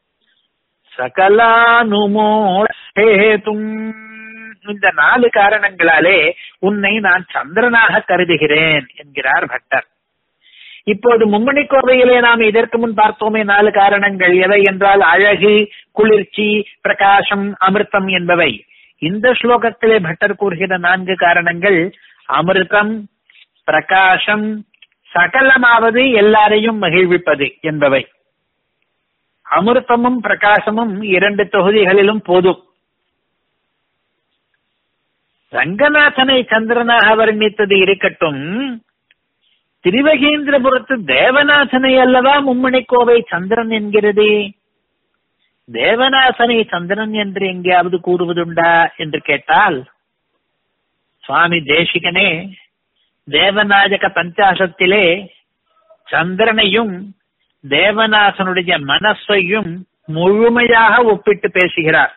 சகலானுமோஷேதும் இந்த நாலு காரணங்களாலே உன்னை நான் சந்திரனாக கருதுகிறேன் என்கிறார் பட்டர் இப்போது மும்மணி கோவையிலே நாம் இதற்கு முன் பார்த்தோமே நாலு காரணங்கள் எவை என்றால் அழகு குளிர்ச்சி பிரகாசம் அமிர்தம் என்பவை இந்த ஸ்லோகத்திலே பட்டர் கூறுகிற நான்கு காரணங்கள் அமிர்தம் பிரகாசம் சகலமாவது எல்லாரையும் மகிழ்விப்பது என்பவை அமிர்தமும் பிரகாசமும் இரண்டு தொகுதிகளிலும் போதும் ரங்கநாதனை சந்திரனாக வர்ணித்தது இருக்கட்டும் திருவகேந்திரபுரத்து தேவநாதனை அல்லவா மும்மணி கோவை சந்திரன் என்கிறது தேவநாதனை சந்திரன் என்று எங்கேயாவது கூறுவதுண்டா என்று கேட்டால் சுவாமி தேசிகனே தேவநாயக பஞ்சாசத்திலே சந்திரனையும் தேவநாசனுடைய மனசையும் முழுமையாக ஒப்பிட்டு பேசுகிறார்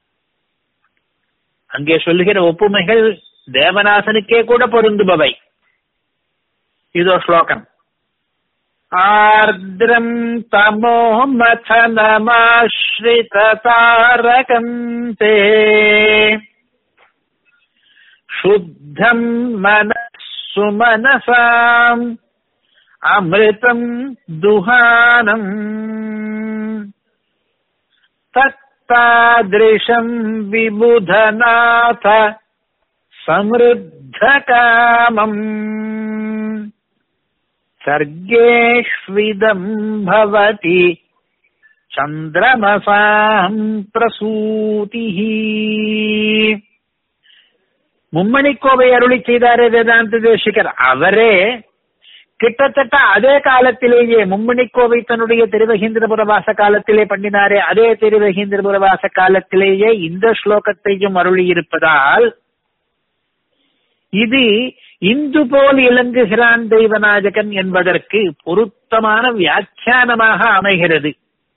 அங்கே சொல்லுகிற ஒப்புமைகள் தேவநாசனுக்கே கூட பொருந்துபவை இதோ ஸ்லோகம் ஆர்திரம் தமோ மதனமாஸ்ரித தாரகம் தே शुद्धम् मनस्सु मनसाम् अमृतम् दुहानम् तत्तादृशम् विबुधनाथ समृद्धकामम् सर्गेष्विदम् भवति चन्द्रमसाम् प्रसूतिः மும்மணிக்கோவை அருளி செய்தாரே வேதாந்த தேசிகர் அவரே கிட்டத்தட்ட அதே காலத்திலேயே மும்மணிக்கோவை தன்னுடைய திருவகீந்திரபுர வாச காலத்திலே பண்ணினாரே அதே திருவகீந்திரபுர வாச காலத்திலேயே இந்த ஸ்லோகத்தையும் அருளி இருப்பதால் இது இந்து போல் இலங்குகிறான் தெய்வநாயகன் என்பதற்கு பொருத்தமான வியாக்கியானமாக அமைகிறது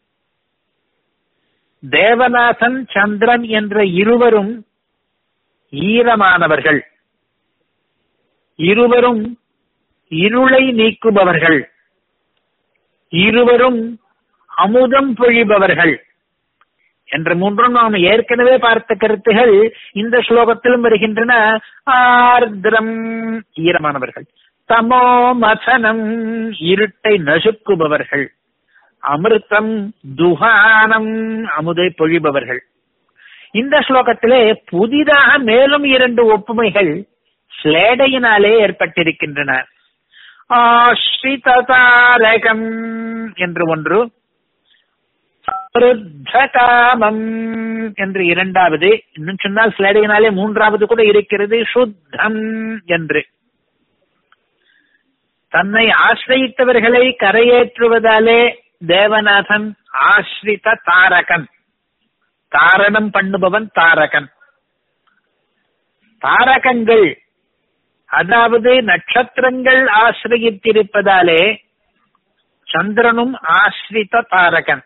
தேவநாதன் சந்திரன் என்ற இருவரும் ஈரமானவர்கள் இருவரும் இருளை நீக்குபவர்கள் இருவரும் அமுதம் பொழிபவர்கள் என்ற மூன்றும் நாம் ஏற்கனவே பார்த்த கருத்துகள் இந்த ஸ்லோகத்திலும் வருகின்றன ஆர்திரம் ஈரமானவர்கள் தமோ மசனம் இருட்டை நசுக்குபவர்கள் அமிர்தம் துகானம் அமுதை பொழிபவர்கள் இந்த ஸ்லோகத்திலே புதிதாக மேலும் இரண்டு ஒப்புமைகள் ஸ்லேடையினாலே ஏற்பட்டிருக்கின்றன ஆஸ்ரிதாரகம் என்று ஒன்று காமம் என்று இரண்டாவது இன்னும் சொன்னால் ஸ்லேடையினாலே மூன்றாவது கூட இருக்கிறது சுத்தம் என்று தன்னை ஆசிரியத்தவர்களை கரையேற்றுவதாலே தேவநாதன் ஆஸ்ரித தாரகன் தாரணம் பண்ணுபவன் தாரகன் தாரகங்கள் அதாவது நட்சத்திரங்கள் ஆசிரியத்திருப்பதாலே சந்திரனும் ஆசிரித்த தாரகன்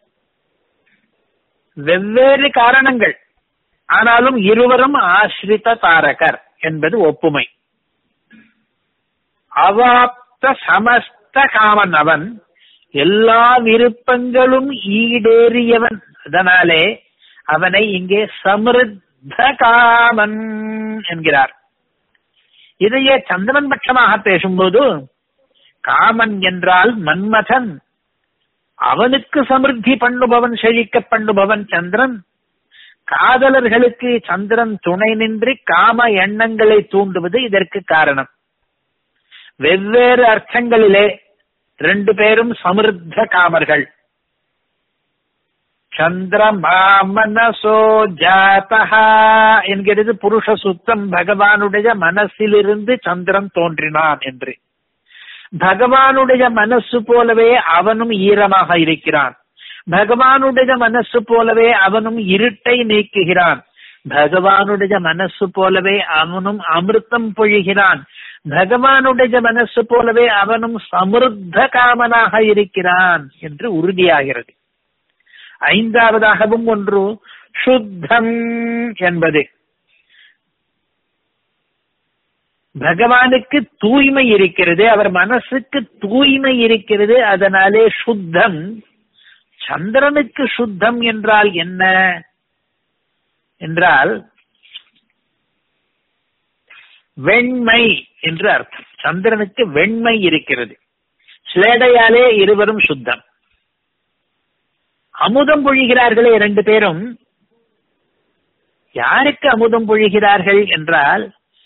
வெவ்வேறு காரணங்கள் ஆனாலும் இருவரும் ஆசிரித்த தாரகர் என்பது ஒப்புமை அவாப்த சமஸ்த காமன் அவன் எல்லா விருப்பங்களும் ஈடேறியவன் அதனாலே அவனை இங்கே சமிருத்த காமன் என்கிறார் இதையே சந்திரன் பட்சமாக பேசும்போது காமன் என்றால் மன்மதன் அவனுக்கு சமிருத்தி பண்ணுபவன் செழிக்க பண்ணுபவன் சந்திரன் காதலர்களுக்கு சந்திரன் துணை நின்று காம எண்ணங்களை தூண்டுவது இதற்கு காரணம் வெவ்வேறு அர்த்தங்களிலே ரெண்டு பேரும் சமிருத்த காமர்கள் சந்திரமாமனசோ ஜாதஹா என்கிறது புருஷ சுத்தம் பகவானுடைய மனசிலிருந்து சந்திரன் தோன்றினான் என்று பகவானுடைய மனசு போலவே அவனும் ஈரமாக இருக்கிறான் பகவானுடைய மனசு போலவே அவனும் இருட்டை நீக்குகிறான் பகவானுடைய மனசு போலவே அவனும் அமிர்தம் பொழிகிறான் பகவானுடைய மனசு போலவே அவனும் சமிருத்த காமனாக இருக்கிறான் என்று உறுதியாகிறது ஐந்தாவதாகவும் ஒன்று சுத்தம் என்பது பகவானுக்கு தூய்மை இருக்கிறது அவர் மனசுக்கு தூய்மை இருக்கிறது அதனாலே சுத்தம் சந்திரனுக்கு சுத்தம் என்றால் என்ன என்றால் வெண்மை என்று அர்த்தம் சந்திரனுக்கு வெண்மை இருக்கிறது ஸ்லேடையாலே இருவரும் சுத்தம் அமுதம் பொழிகிறார்களே இரண்டு பேரும் யாருக்கு அமுதம் பொழிகிறார்கள் என்றால்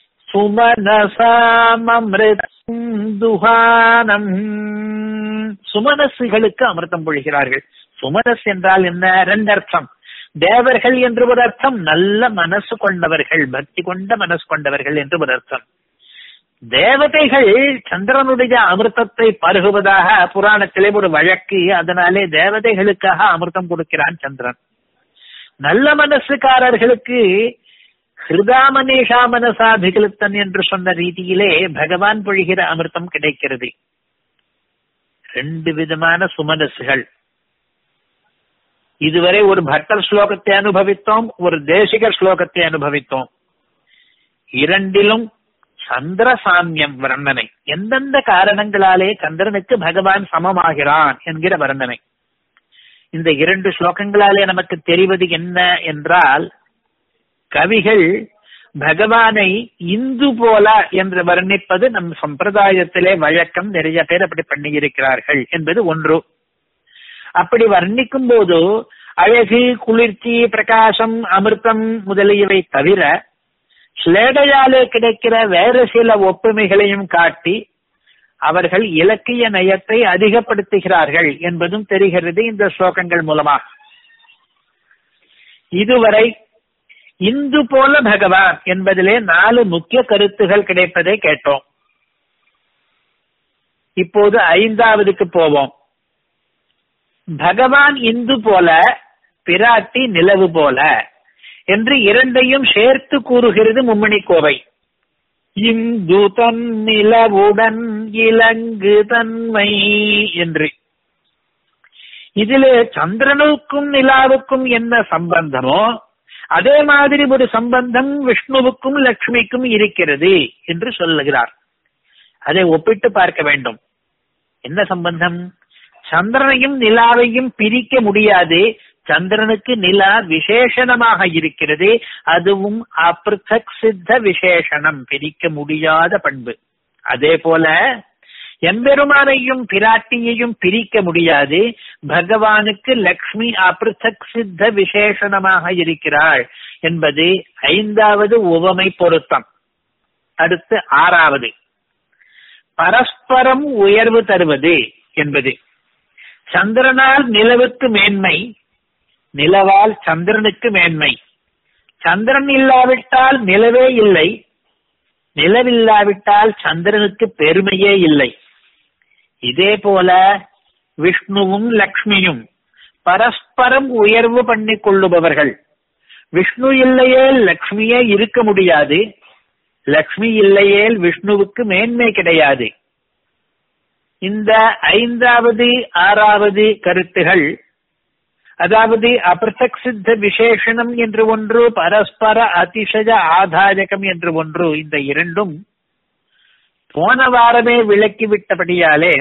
சுமனசாமமிருதம் துகானம் சுமனசுகளுக்கு அமிர்தம் பொழிகிறார்கள் சுமனஸ் என்றால் என்ன ரெண்டு அர்த்தம் தேவர்கள் என்று ஒரு அர்த்தம் நல்ல மனசு கொண்டவர்கள் பக்தி கொண்ட மனசு கொண்டவர்கள் என்று ஒரு அர்த்தம் தேவதைகள் சந்திரனுடைய அமிர்தத்தை பருகுவதாக புராணத்திலே ஒரு வழக்கு அதனாலே தேவதைகளுக்காக அமிர்தம் கொடுக்கிறான் சந்திரன் நல்ல மனசுக்காரர்களுக்கு ஹிருதாமனேஷா மனசாபிகலுத்தன் என்று சொன்ன ரீதியிலே பகவான் பொழிகிற அமிர்தம் கிடைக்கிறது ரெண்டு விதமான சுமனசுகள் இதுவரை ஒரு பட்டர் ஸ்லோகத்தை அனுபவித்தோம் ஒரு தேசிக ஸ்லோகத்தை அனுபவித்தோம் இரண்டிலும் சந்திர சாமியம் வர்ணனை எந்தெந்த காரணங்களாலே சந்திரனுக்கு பகவான் சமமாகிறான் என்கிற வர்ணனை இந்த இரண்டு ஸ்லோகங்களாலே நமக்கு தெரிவது என்ன என்றால் கவிகள் பகவானை இந்து போல என்று வர்ணிப்பது நம் சம்பிரதாயத்திலே வழக்கம் நிறைய பேர் அப்படி பண்ணியிருக்கிறார்கள் என்பது ஒன்று அப்படி வர்ணிக்கும் போது அழகு குளிர்ச்சி பிரகாசம் அமிர்தம் முதலியவை தவிர ஸ்லேடையாலே கிடைக்கிற வேறு சில ஒப்புமைகளையும் காட்டி அவர்கள் இலக்கிய நயத்தை அதிகப்படுத்துகிறார்கள் என்பதும் தெரிகிறது இந்த ஸ்லோகங்கள் மூலமாக இதுவரை இந்து போல பகவான் என்பதிலே நாலு முக்கிய கருத்துகள் கிடைப்பதை கேட்டோம் இப்போது ஐந்தாவதுக்கு போவோம் பகவான் இந்து போல பிராட்டி நிலவு போல என்று இரண்டையும் சேர்த்து கூறுகிறது மும்மணி கோவை இந்து தன் நிலவுடன் இலங்கு தன்மை என்று இதிலே சந்திரனுக்கும் நிலாவுக்கும் என்ன சம்பந்தமோ அதே மாதிரி ஒரு சம்பந்தம் விஷ்ணுவுக்கும் லட்சுமிக்கும் இருக்கிறது என்று சொல்லுகிறார் அதை ஒப்பிட்டு பார்க்க வேண்டும் என்ன சம்பந்தம் சந்திரனையும் நிலாவையும் பிரிக்க முடியாது சந்திரனுக்கு நிலா விசேஷணமாக இருக்கிறது அதுவும் அப்ருதக் சித்த விசேஷணம் பிரிக்க முடியாத பண்பு அதே போல எம்பெருமானையும் பிராட்டியையும் பிரிக்க முடியாது பகவானுக்கு லக்ஷ்மி அப்ருதக் சித்த விசேஷணமாக இருக்கிறாள் என்பது ஐந்தாவது உவமை பொருத்தம் அடுத்து ஆறாவது பரஸ்பரம் உயர்வு தருவது என்பது சந்திரனால் நிலவுக்கு மேன்மை நிலவால் சந்திரனுக்கு மேன்மை சந்திரன் இல்லாவிட்டால் நிலவே இல்லை நிலவில்லாவிட்டால் சந்திரனுக்கு பெருமையே இல்லை இதே போல விஷ்ணுவும் லக்ஷ்மியும் பரஸ்பரம் உயர்வு பண்ணி கொள்ளுபவர்கள் விஷ்ணு இல்லையே லக்ஷ்மியே இருக்க முடியாது லக்ஷ்மி இல்லையேல் விஷ்ணுவுக்கு மேன்மை கிடையாது இந்த ஐந்தாவது ஆறாவது கருத்துகள் அதாவது அபிரசக் சித்த விசேஷனம் என்று ஒன்று பரஸ்பர அதிசய ஆதாயகம் என்று ஒன்று இந்த இரண்டும் போன வாரமே விளக்கிவிட்டபடியாலே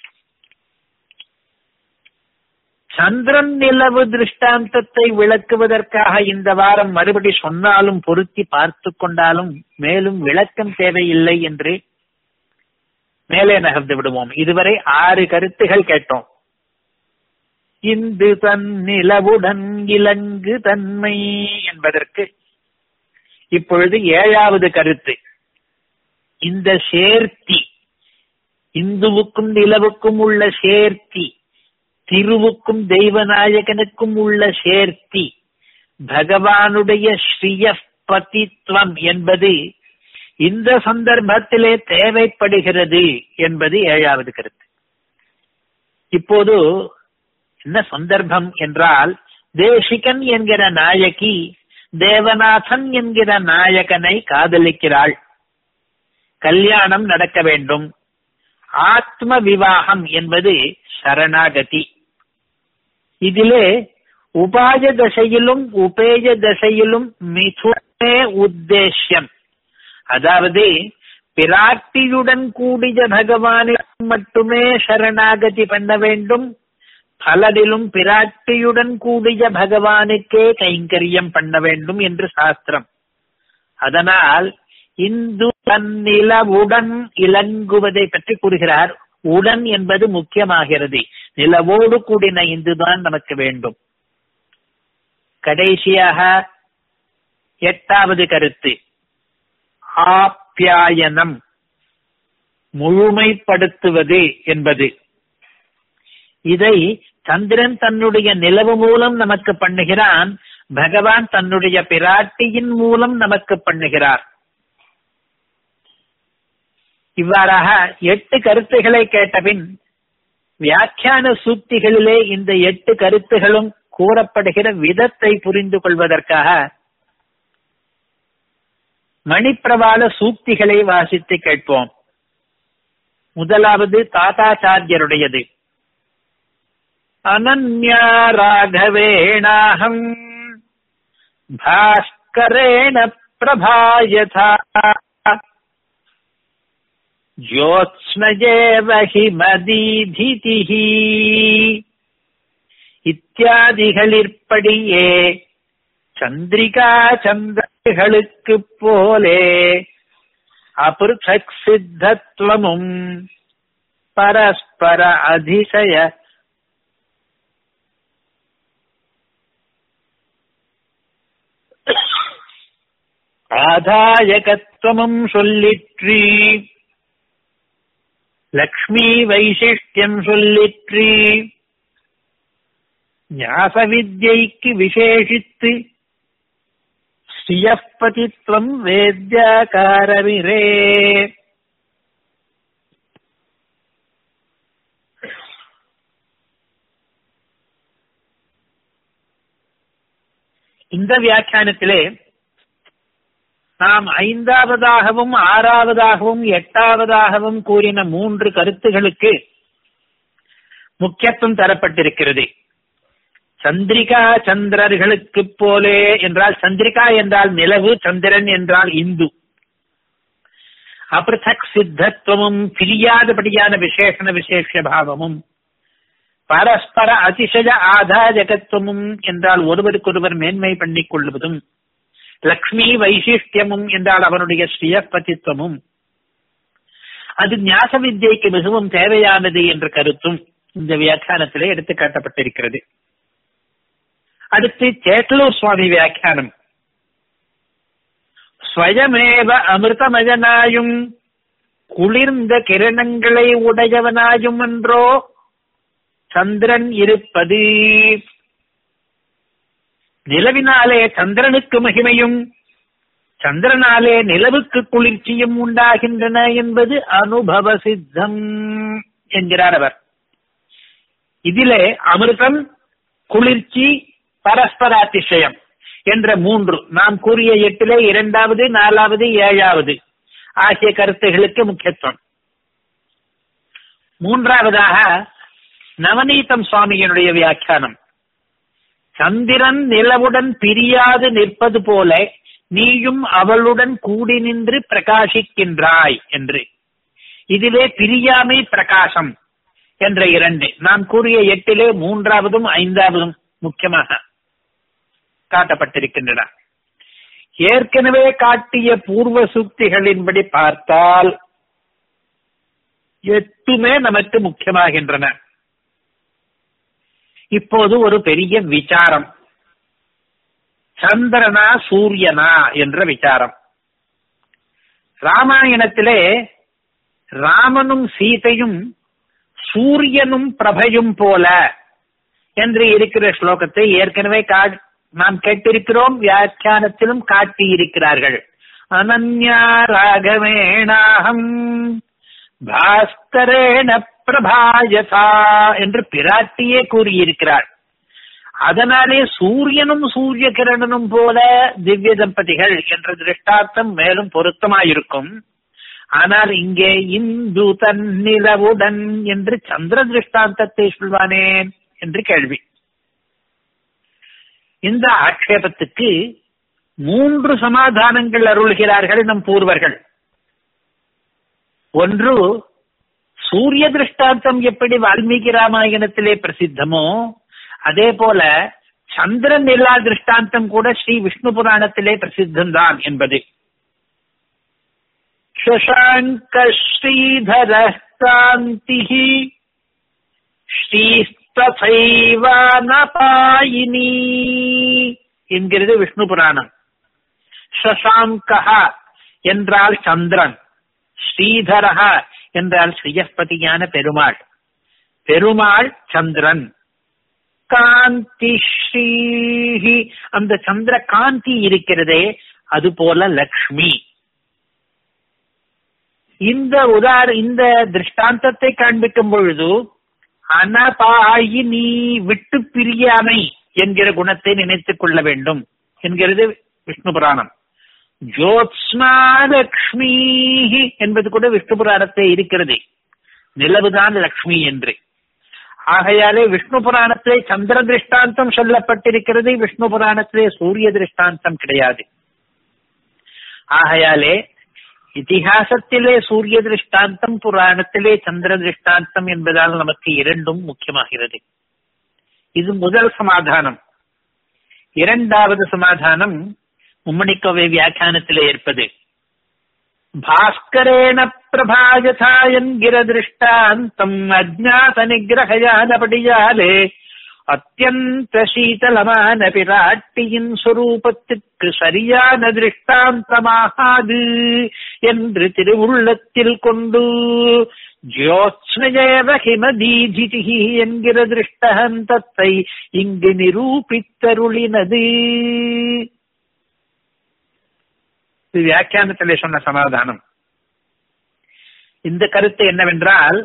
சந்திரன் நிலவு திருஷ்டாந்தத்தை விளக்குவதற்காக இந்த வாரம் மறுபடி சொன்னாலும் பொருத்தி பார்த்து கொண்டாலும் மேலும் விளக்கம் தேவையில்லை என்று மேலே நகர்ந்து விடுவோம் இதுவரை ஆறு கருத்துகள் கேட்டோம் இந்து தன் நிலவுடன் இலங்கு தன்மை என்பதற்கு இப்பொழுது ஏழாவது கருத்து இந்த சேர்த்தி இந்துவுக்கும் நிலவுக்கும் உள்ள சேர்த்தி திருவுக்கும் தெய்வநாயகனுக்கும் உள்ள சேர்த்தி பகவானுடைய ஸ்ரீயப்பதித்வம் என்பது இந்த சந்தர்ப்பத்திலே தேவைப்படுகிறது என்பது ஏழாவது கருத்து இப்போது என்ன சந்தர்ப்பம் என்றால் தேசிகன் என்கிற நாயகி தேவநாதன் என்கிற நாயகனை காதலிக்கிறாள் கல்யாணம் நடக்க வேண்டும் ஆத்ம விவாகம் என்பது சரணாகதி இதிலே உபாய தசையிலும் உபேய தசையிலும் மிதுனே உத்தேசியம் அதாவது பிராட்டியுடன் கூடிய பகவானிடம் மட்டுமே சரணாகதி பண்ண வேண்டும் பலரிலும் பிராட்டியுடன் கூடிய பகவானுக்கே கைங்கரியம் பண்ண வேண்டும் என்று சாஸ்திரம் அதனால் இந்து தன்னிலவுடன் இலங்குவதை பற்றி கூறுகிறார் உடன் என்பது முக்கியமாகிறது நிலவோடு கூடின இந்துதான் நமக்கு வேண்டும் கடைசியாக எட்டாவது கருத்து ஆப்யாயனம் முழுமைப்படுத்துவது என்பது இதை சந்திரன் தன்னுடைய நிலவு மூலம் நமக்கு பண்ணுகிறான் பகவான் தன்னுடைய பிராட்டியின் மூலம் நமக்கு பண்ணுகிறார் இவ்வாறாக எட்டு கருத்துக்களை கேட்டபின் வியாக்கியான சூக்திகளிலே இந்த எட்டு கருத்துகளும் கூறப்படுகிற விதத்தை புரிந்து கொள்வதற்காக மணிப்பிரபால சூக்திகளை வாசித்து கேட்போம் முதலாவது தாத்தாச்சாரியருடையது அனன்யா ராகவேணாகம் பாஸ்கரேண பிரபாயதா ஜோத்ஸ்னஜேவ ஹிமதீதிதிः இத்தியாதிகளிற்படியே சந்திரிகா சந்திரர்களுக்கு போலே அபிருஷக் சித்தத்துவமும் பரஸ்பர அதிசய ஆதாயகத்துவமும் சொல்லிற்றி லக்ஷ்மி வைசிஷ்டியம் சொல்லிற்றி ஞாச வித்யைக்கு விசேஷித்து ஸ்ரீயப்பதித்வம் வேத்யாகாரவிரே இந்த வியாக்கியானத்திலே நாம் ஐந்தாவதாகவும் ஆறாவதாகவும் எட்டாவதாகவும் கூறின மூன்று கருத்துகளுக்கு முக்கியத்துவம் தரப்பட்டிருக்கிறது சந்திரிகா சந்திரர்களுக்கு போலே என்றால் சந்திரிகா என்றால் நிலவு சந்திரன் என்றால் இந்து அபிருத்தக் சித்தத்துவமும் பிரியாதபடியான விசேஷண விசேஷ பாவமும் பரஸ்பர அதிசய ஆதாஜகத்துவமும் என்றால் ஒருவருக்கொருவர் மேன்மை பண்ணிக் கொள்வதும் லக்ஷ்மி வைசிஷ்டியமும் என்றால் அவனுடைய ஸ்ரீயப்பதித்துவமும் அது ஞாச வித்யைக்கு மிகவும் தேவையானது என்ற கருத்தும் இந்த வியாக்கியானத்திலே எடுத்து காட்டப்பட்டிருக்கிறது அடுத்து சேட்டலூர் சுவாமி வியாக்கியானம் ஸ்வயமேவ அமிர்தமயனாயும் குளிர்ந்த கிரணங்களை உடையவனாயும் என்றோ சந்திரன் இருப்பது நிலவினாலே சந்திரனுக்கு மகிமையும் சந்திரனாலே நிலவுக்கு குளிர்ச்சியும் உண்டாகின்றன என்பது அனுபவ சித்தம் என்கிறார் அவர் இதிலே அமிர்தம் குளிர்ச்சி பரஸ்பராதிசயம் என்ற மூன்று நாம் கூறிய எட்டிலே இரண்டாவது நாலாவது ஏழாவது ஆகிய கருத்துகளுக்கு முக்கியத்துவம் மூன்றாவதாக நவநீதம் சுவாமியினுடைய வியாக்கியானம் சந்திரன் நிலவுடன் பிரியாது நிற்பது போல நீயும் அவளுடன் கூடி நின்று பிரகாசிக்கின்றாய் என்று இதிலே பிரியாமை பிரகாசம் என்ற இரண்டு நாம் கூறிய எட்டிலே மூன்றாவதும் ஐந்தாவதும் முக்கியமாக காட்டப்பட்டிருக்கின்றன ஏற்கனவே காட்டிய பூர்வ சுக்திகளின்படி பார்த்தால் எட்டுமே நமக்கு முக்கியமாகின்றன இப்போது ஒரு பெரிய விசாரம் சந்திரனா சூரியனா என்ற விசாரம் ராமாயணத்திலே ராமனும் சீதையும் சூரியனும் பிரபையும் போல என்று இருக்கிற ஸ்லோகத்தை ஏற்கனவே நாம் கேட்டிருக்கிறோம் வியாக்கியானத்திலும் காட்டியிருக்கிறார்கள் அனன்யா ராகவேணாகம் பாஸ்கரேண பிரபாயசா என்று பிராட்டியே கூறியிருக்கிறார் அதனாலே சூரியனும் சூரிய கிரணனும் போல திவ்ய தம்பதிகள் என்ற திருஷ்டார்த்தம் மேலும் பொருத்தமாயிருக்கும் ஆனால் இங்கே இந்து தன்னிலவுடன் என்று சந்திர திருஷ்டாந்தத்தை சொல்வானேன் என்று கேள்வி இந்த ஆட்சேபத்துக்கு மூன்று சமாதானங்கள் அருள்கிறார்கள் நம் பூர்வர்கள் ஒன்று சூரிய திருஷ்டாந்தம் எப்படி வால்மீகி ராமாயணத்திலே பிரசித்தமோ அதே போல சந்திரன் நிலா திருஷ்டாந்தம் கூட ஸ்ரீ விஷ்ணு புராணத்திலே பிரசித்தம்தான் என்பது शशाङ्क श्रीधरः कान्तिः ஸ்ரீஸ்தசைவானபாயினி என்கிறது விஷ்ணு புராணம் சசாங்கா என்றால் சந்திரன் ஸ்ரீதரஹா என்றால் ஸ்ரீயஸ்பதியான பெருமாள் பெருமாள் சந்திரன் காந்தி ஸ்ரீஹி அந்த சந்திர காந்தி இருக்கிறதே அது போல லக்ஷ்மி இந்த உதார இந்த திருஷ்டாந்தத்தை காண்பிக்கும் பொழுது அனபாயினி விட்டு பிரியாமை என்கிற குணத்தை நினைத்துக் கொள்ள வேண்டும் என்கிறது விஷ்ணு புராணம் ஜோத்ஸ்னா லக்ஷ்மி என்பது கூட விஷ்ணு புராணத்தை இருக்கிறது நிலவுதான் லக்ஷ்மி என்று ஆகையாலே விஷ்ணு புராணத்திலே சந்திர திருஷ்டாந்தம் சொல்லப்பட்டிருக்கிறது விஷ்ணு புராணத்திலே சூரிய திருஷ்டாந்தம் கிடையாது ஆகையாலே இதிகாசத்திலே சூரிய திருஷ்டாந்தம் புராணத்திலே சந்திர திருஷ்டாந்தம் என்பதால் நமக்கு இரண்டும் முக்கியமாகிறது இது முதல் சமாதானம் இரண்டாவது சமாதானம் மும்மணிக்கோவை வியாக்கியானத்திலே இருப்பது பாஸ்கரேண பிரபாயதா என்கிற திருஷ்டாந்தம் அஜாத நிகிரகயானபடியாலே அத்தியந்த சீதளமான பிராட்டியின் சொரூபத்துக்கு சரியான திருஷ்டாந்தமாகாது என்று திருவுள்ளத்தில் கொண்டு ஜோத்ஸ்னஜேவ ஹிமதீதிதி என்கிற திருஷ்டாந்தத்தை இங்கு நிரூபித்தருளினது இது வியாக்கியானத்திலே சொன்ன சமாதானம் இந்த கருத்து என்னவென்றால்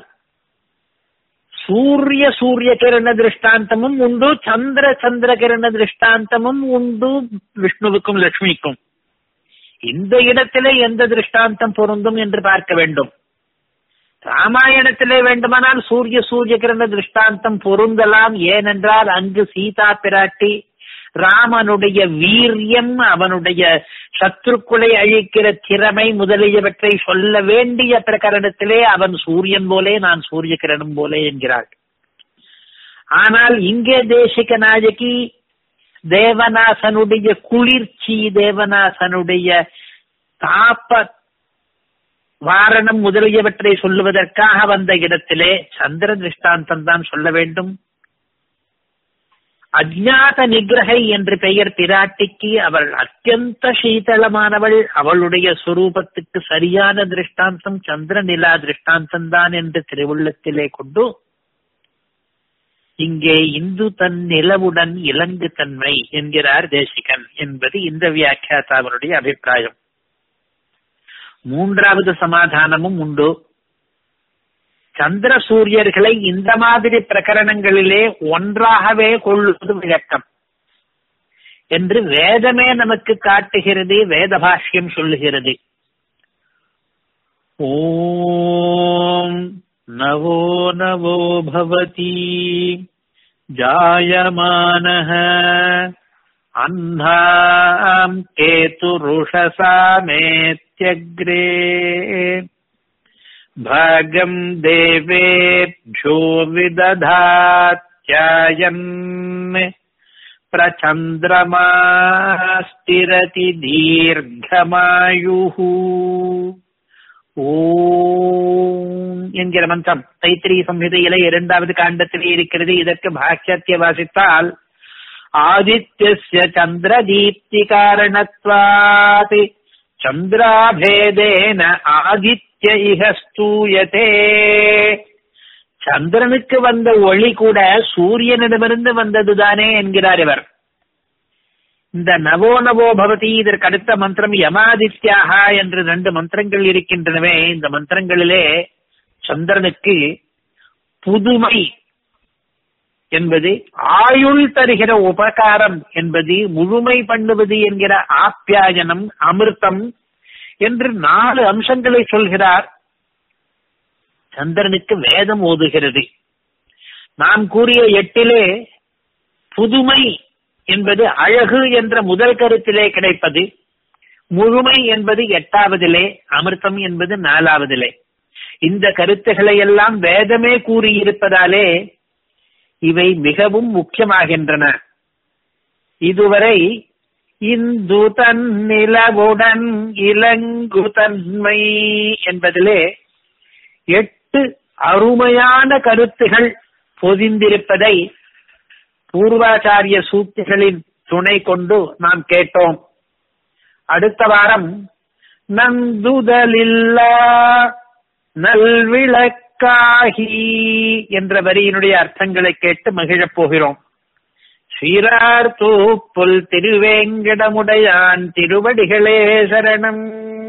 சூரிய சூரிய கிரண திருஷ்டாந்தமும் உண்டு சந்திர சந்திர கிரண திருஷ்டாந்தமும் உண்டு விஷ்ணுவுக்கும் லட்சுமிக்கும் இந்த இடத்திலே எந்த திருஷ்டாந்தம் பொருந்தும் என்று பார்க்க வேண்டும் ராமாயணத்திலே வேண்டுமானால் சூரிய சூரிய கிரண திருஷ்டாந்தம் பொருந்தலாம் ஏனென்றால் அங்கு சீதா பிராட்டி ராமனுடைய வீரியம் அவனுடைய சத்ருக்குலை அழிக்கிற திறமை முதலியவற்றை சொல்ல வேண்டிய பிரகரணத்திலே அவன் சூரியன் போலே நான் சூரிய கிரணம் போலே என்கிறாள் ஆனால் இங்கே தேசிக நாயகி தேவநாசனுடைய குளிர்ச்சி தேவநாசனுடைய தாப்ப வாரணம் முதலியவற்றை சொல்லுவதற்காக வந்த இடத்திலே சந்திர திருஷ்டாந்தம் தான் சொல்ல வேண்டும் அஜ்ஞாத நிகிரகை என்று பெயர் பிராட்டிக்கு அவள் அத்தியந்த சீதளமானவள் அவளுடைய சுரூபத்துக்கு சரியான திருஷ்டாந்தம் சந்திர நிலா திருஷ்டாந்தம் தான் என்று திருவுள்ளத்திலே கொண்டு இங்கே இந்து தன் நிலவுடன் இலங்கு தன்மை என்கிறார் தேசிகன் என்பது இந்த வியாக்கியாதாவனுடைய அபிப்பிராயம் மூன்றாவது சமாதானமும் உண்டு சந்திர சூரியர்களை இந்த மாதிரி பிரகரணங்களிலே ஒன்றாகவே கொள்வது விளக்கம் என்று வேதமே நமக்கு காட்டுகிறது வேத பாஷ்யம் சொல்லுகிறது ஓம் நவோ நவோ பவதி ஜாயமானः அன்னாம் கேதுருஷசாமேத்யக்ரே भागम् देवेभ्यो विदधात्यायन् प्रचन्द्रमास्तिरति दीर्घमायुः ஓம் என்கிற மந்திரம் தைத்திரி சம்ஹிதையில இரண்டாவது காண்டத்திலே இருக்கிறது இதற்கு பாஷ்யத்தை வாசித்தால் ஆதித்யஸ்ய சந்திர தீப்தி காரணத்வாத் சந்திராபேதேன ஆதித்ய இக ஸ்தூயதே சந்திரனுக்கு வந்த ஒளி கூட சூரியனிடமிருந்து வந்ததுதானே என்கிறார் இவர் இந்த நவோ நவோ பவதி இதற்கு அடுத்த மந்திரம் யமாதித்யாக என்று ரெண்டு மந்திரங்கள் இருக்கின்றனவே இந்த மந்திரங்களிலே சந்திரனுக்கு புதுமை என்பது ஆயுள் தருகிற உபகாரம் என்பது முழுமை பண்ணுவது என்கிற ஆப்யாயனம் அமிர்தம் என்று நாலு அம்சங்களை சொல்கிறார் சந்திரனுக்கு வேதம் ஓதுகிறது நாம் கூறிய எட்டிலே புதுமை என்பது அழகு என்ற முதல் கருத்திலே கிடைப்பது முழுமை என்பது எட்டாவதிலே அமிர்தம் என்பது நாலாவதிலே இந்த கருத்துக்களை எல்லாம் வேதமே கூறியிருப்பதாலே இவை மிகவும் முக்கியமாகின்றன இதுவரை இந்து தன் நிலவுடன் இலங்கு தன்மை என்பதிலே எட்டு அருமையான கருத்துகள் பொதிந்திருப்பதை பூர்வாச்சாரிய சூக்திகளின் துணை கொண்டு நாம் கேட்டோம் அடுத்த வாரம் நந்துதலில்லா நல்விளக்காகி என்ற வரியினுடைய அர்த்தங்களை கேட்டு மகிழப் போகிறோம் சீரார் தூப்புல் திருவேங்கடமுடையான் திருவடிகளே சரணம்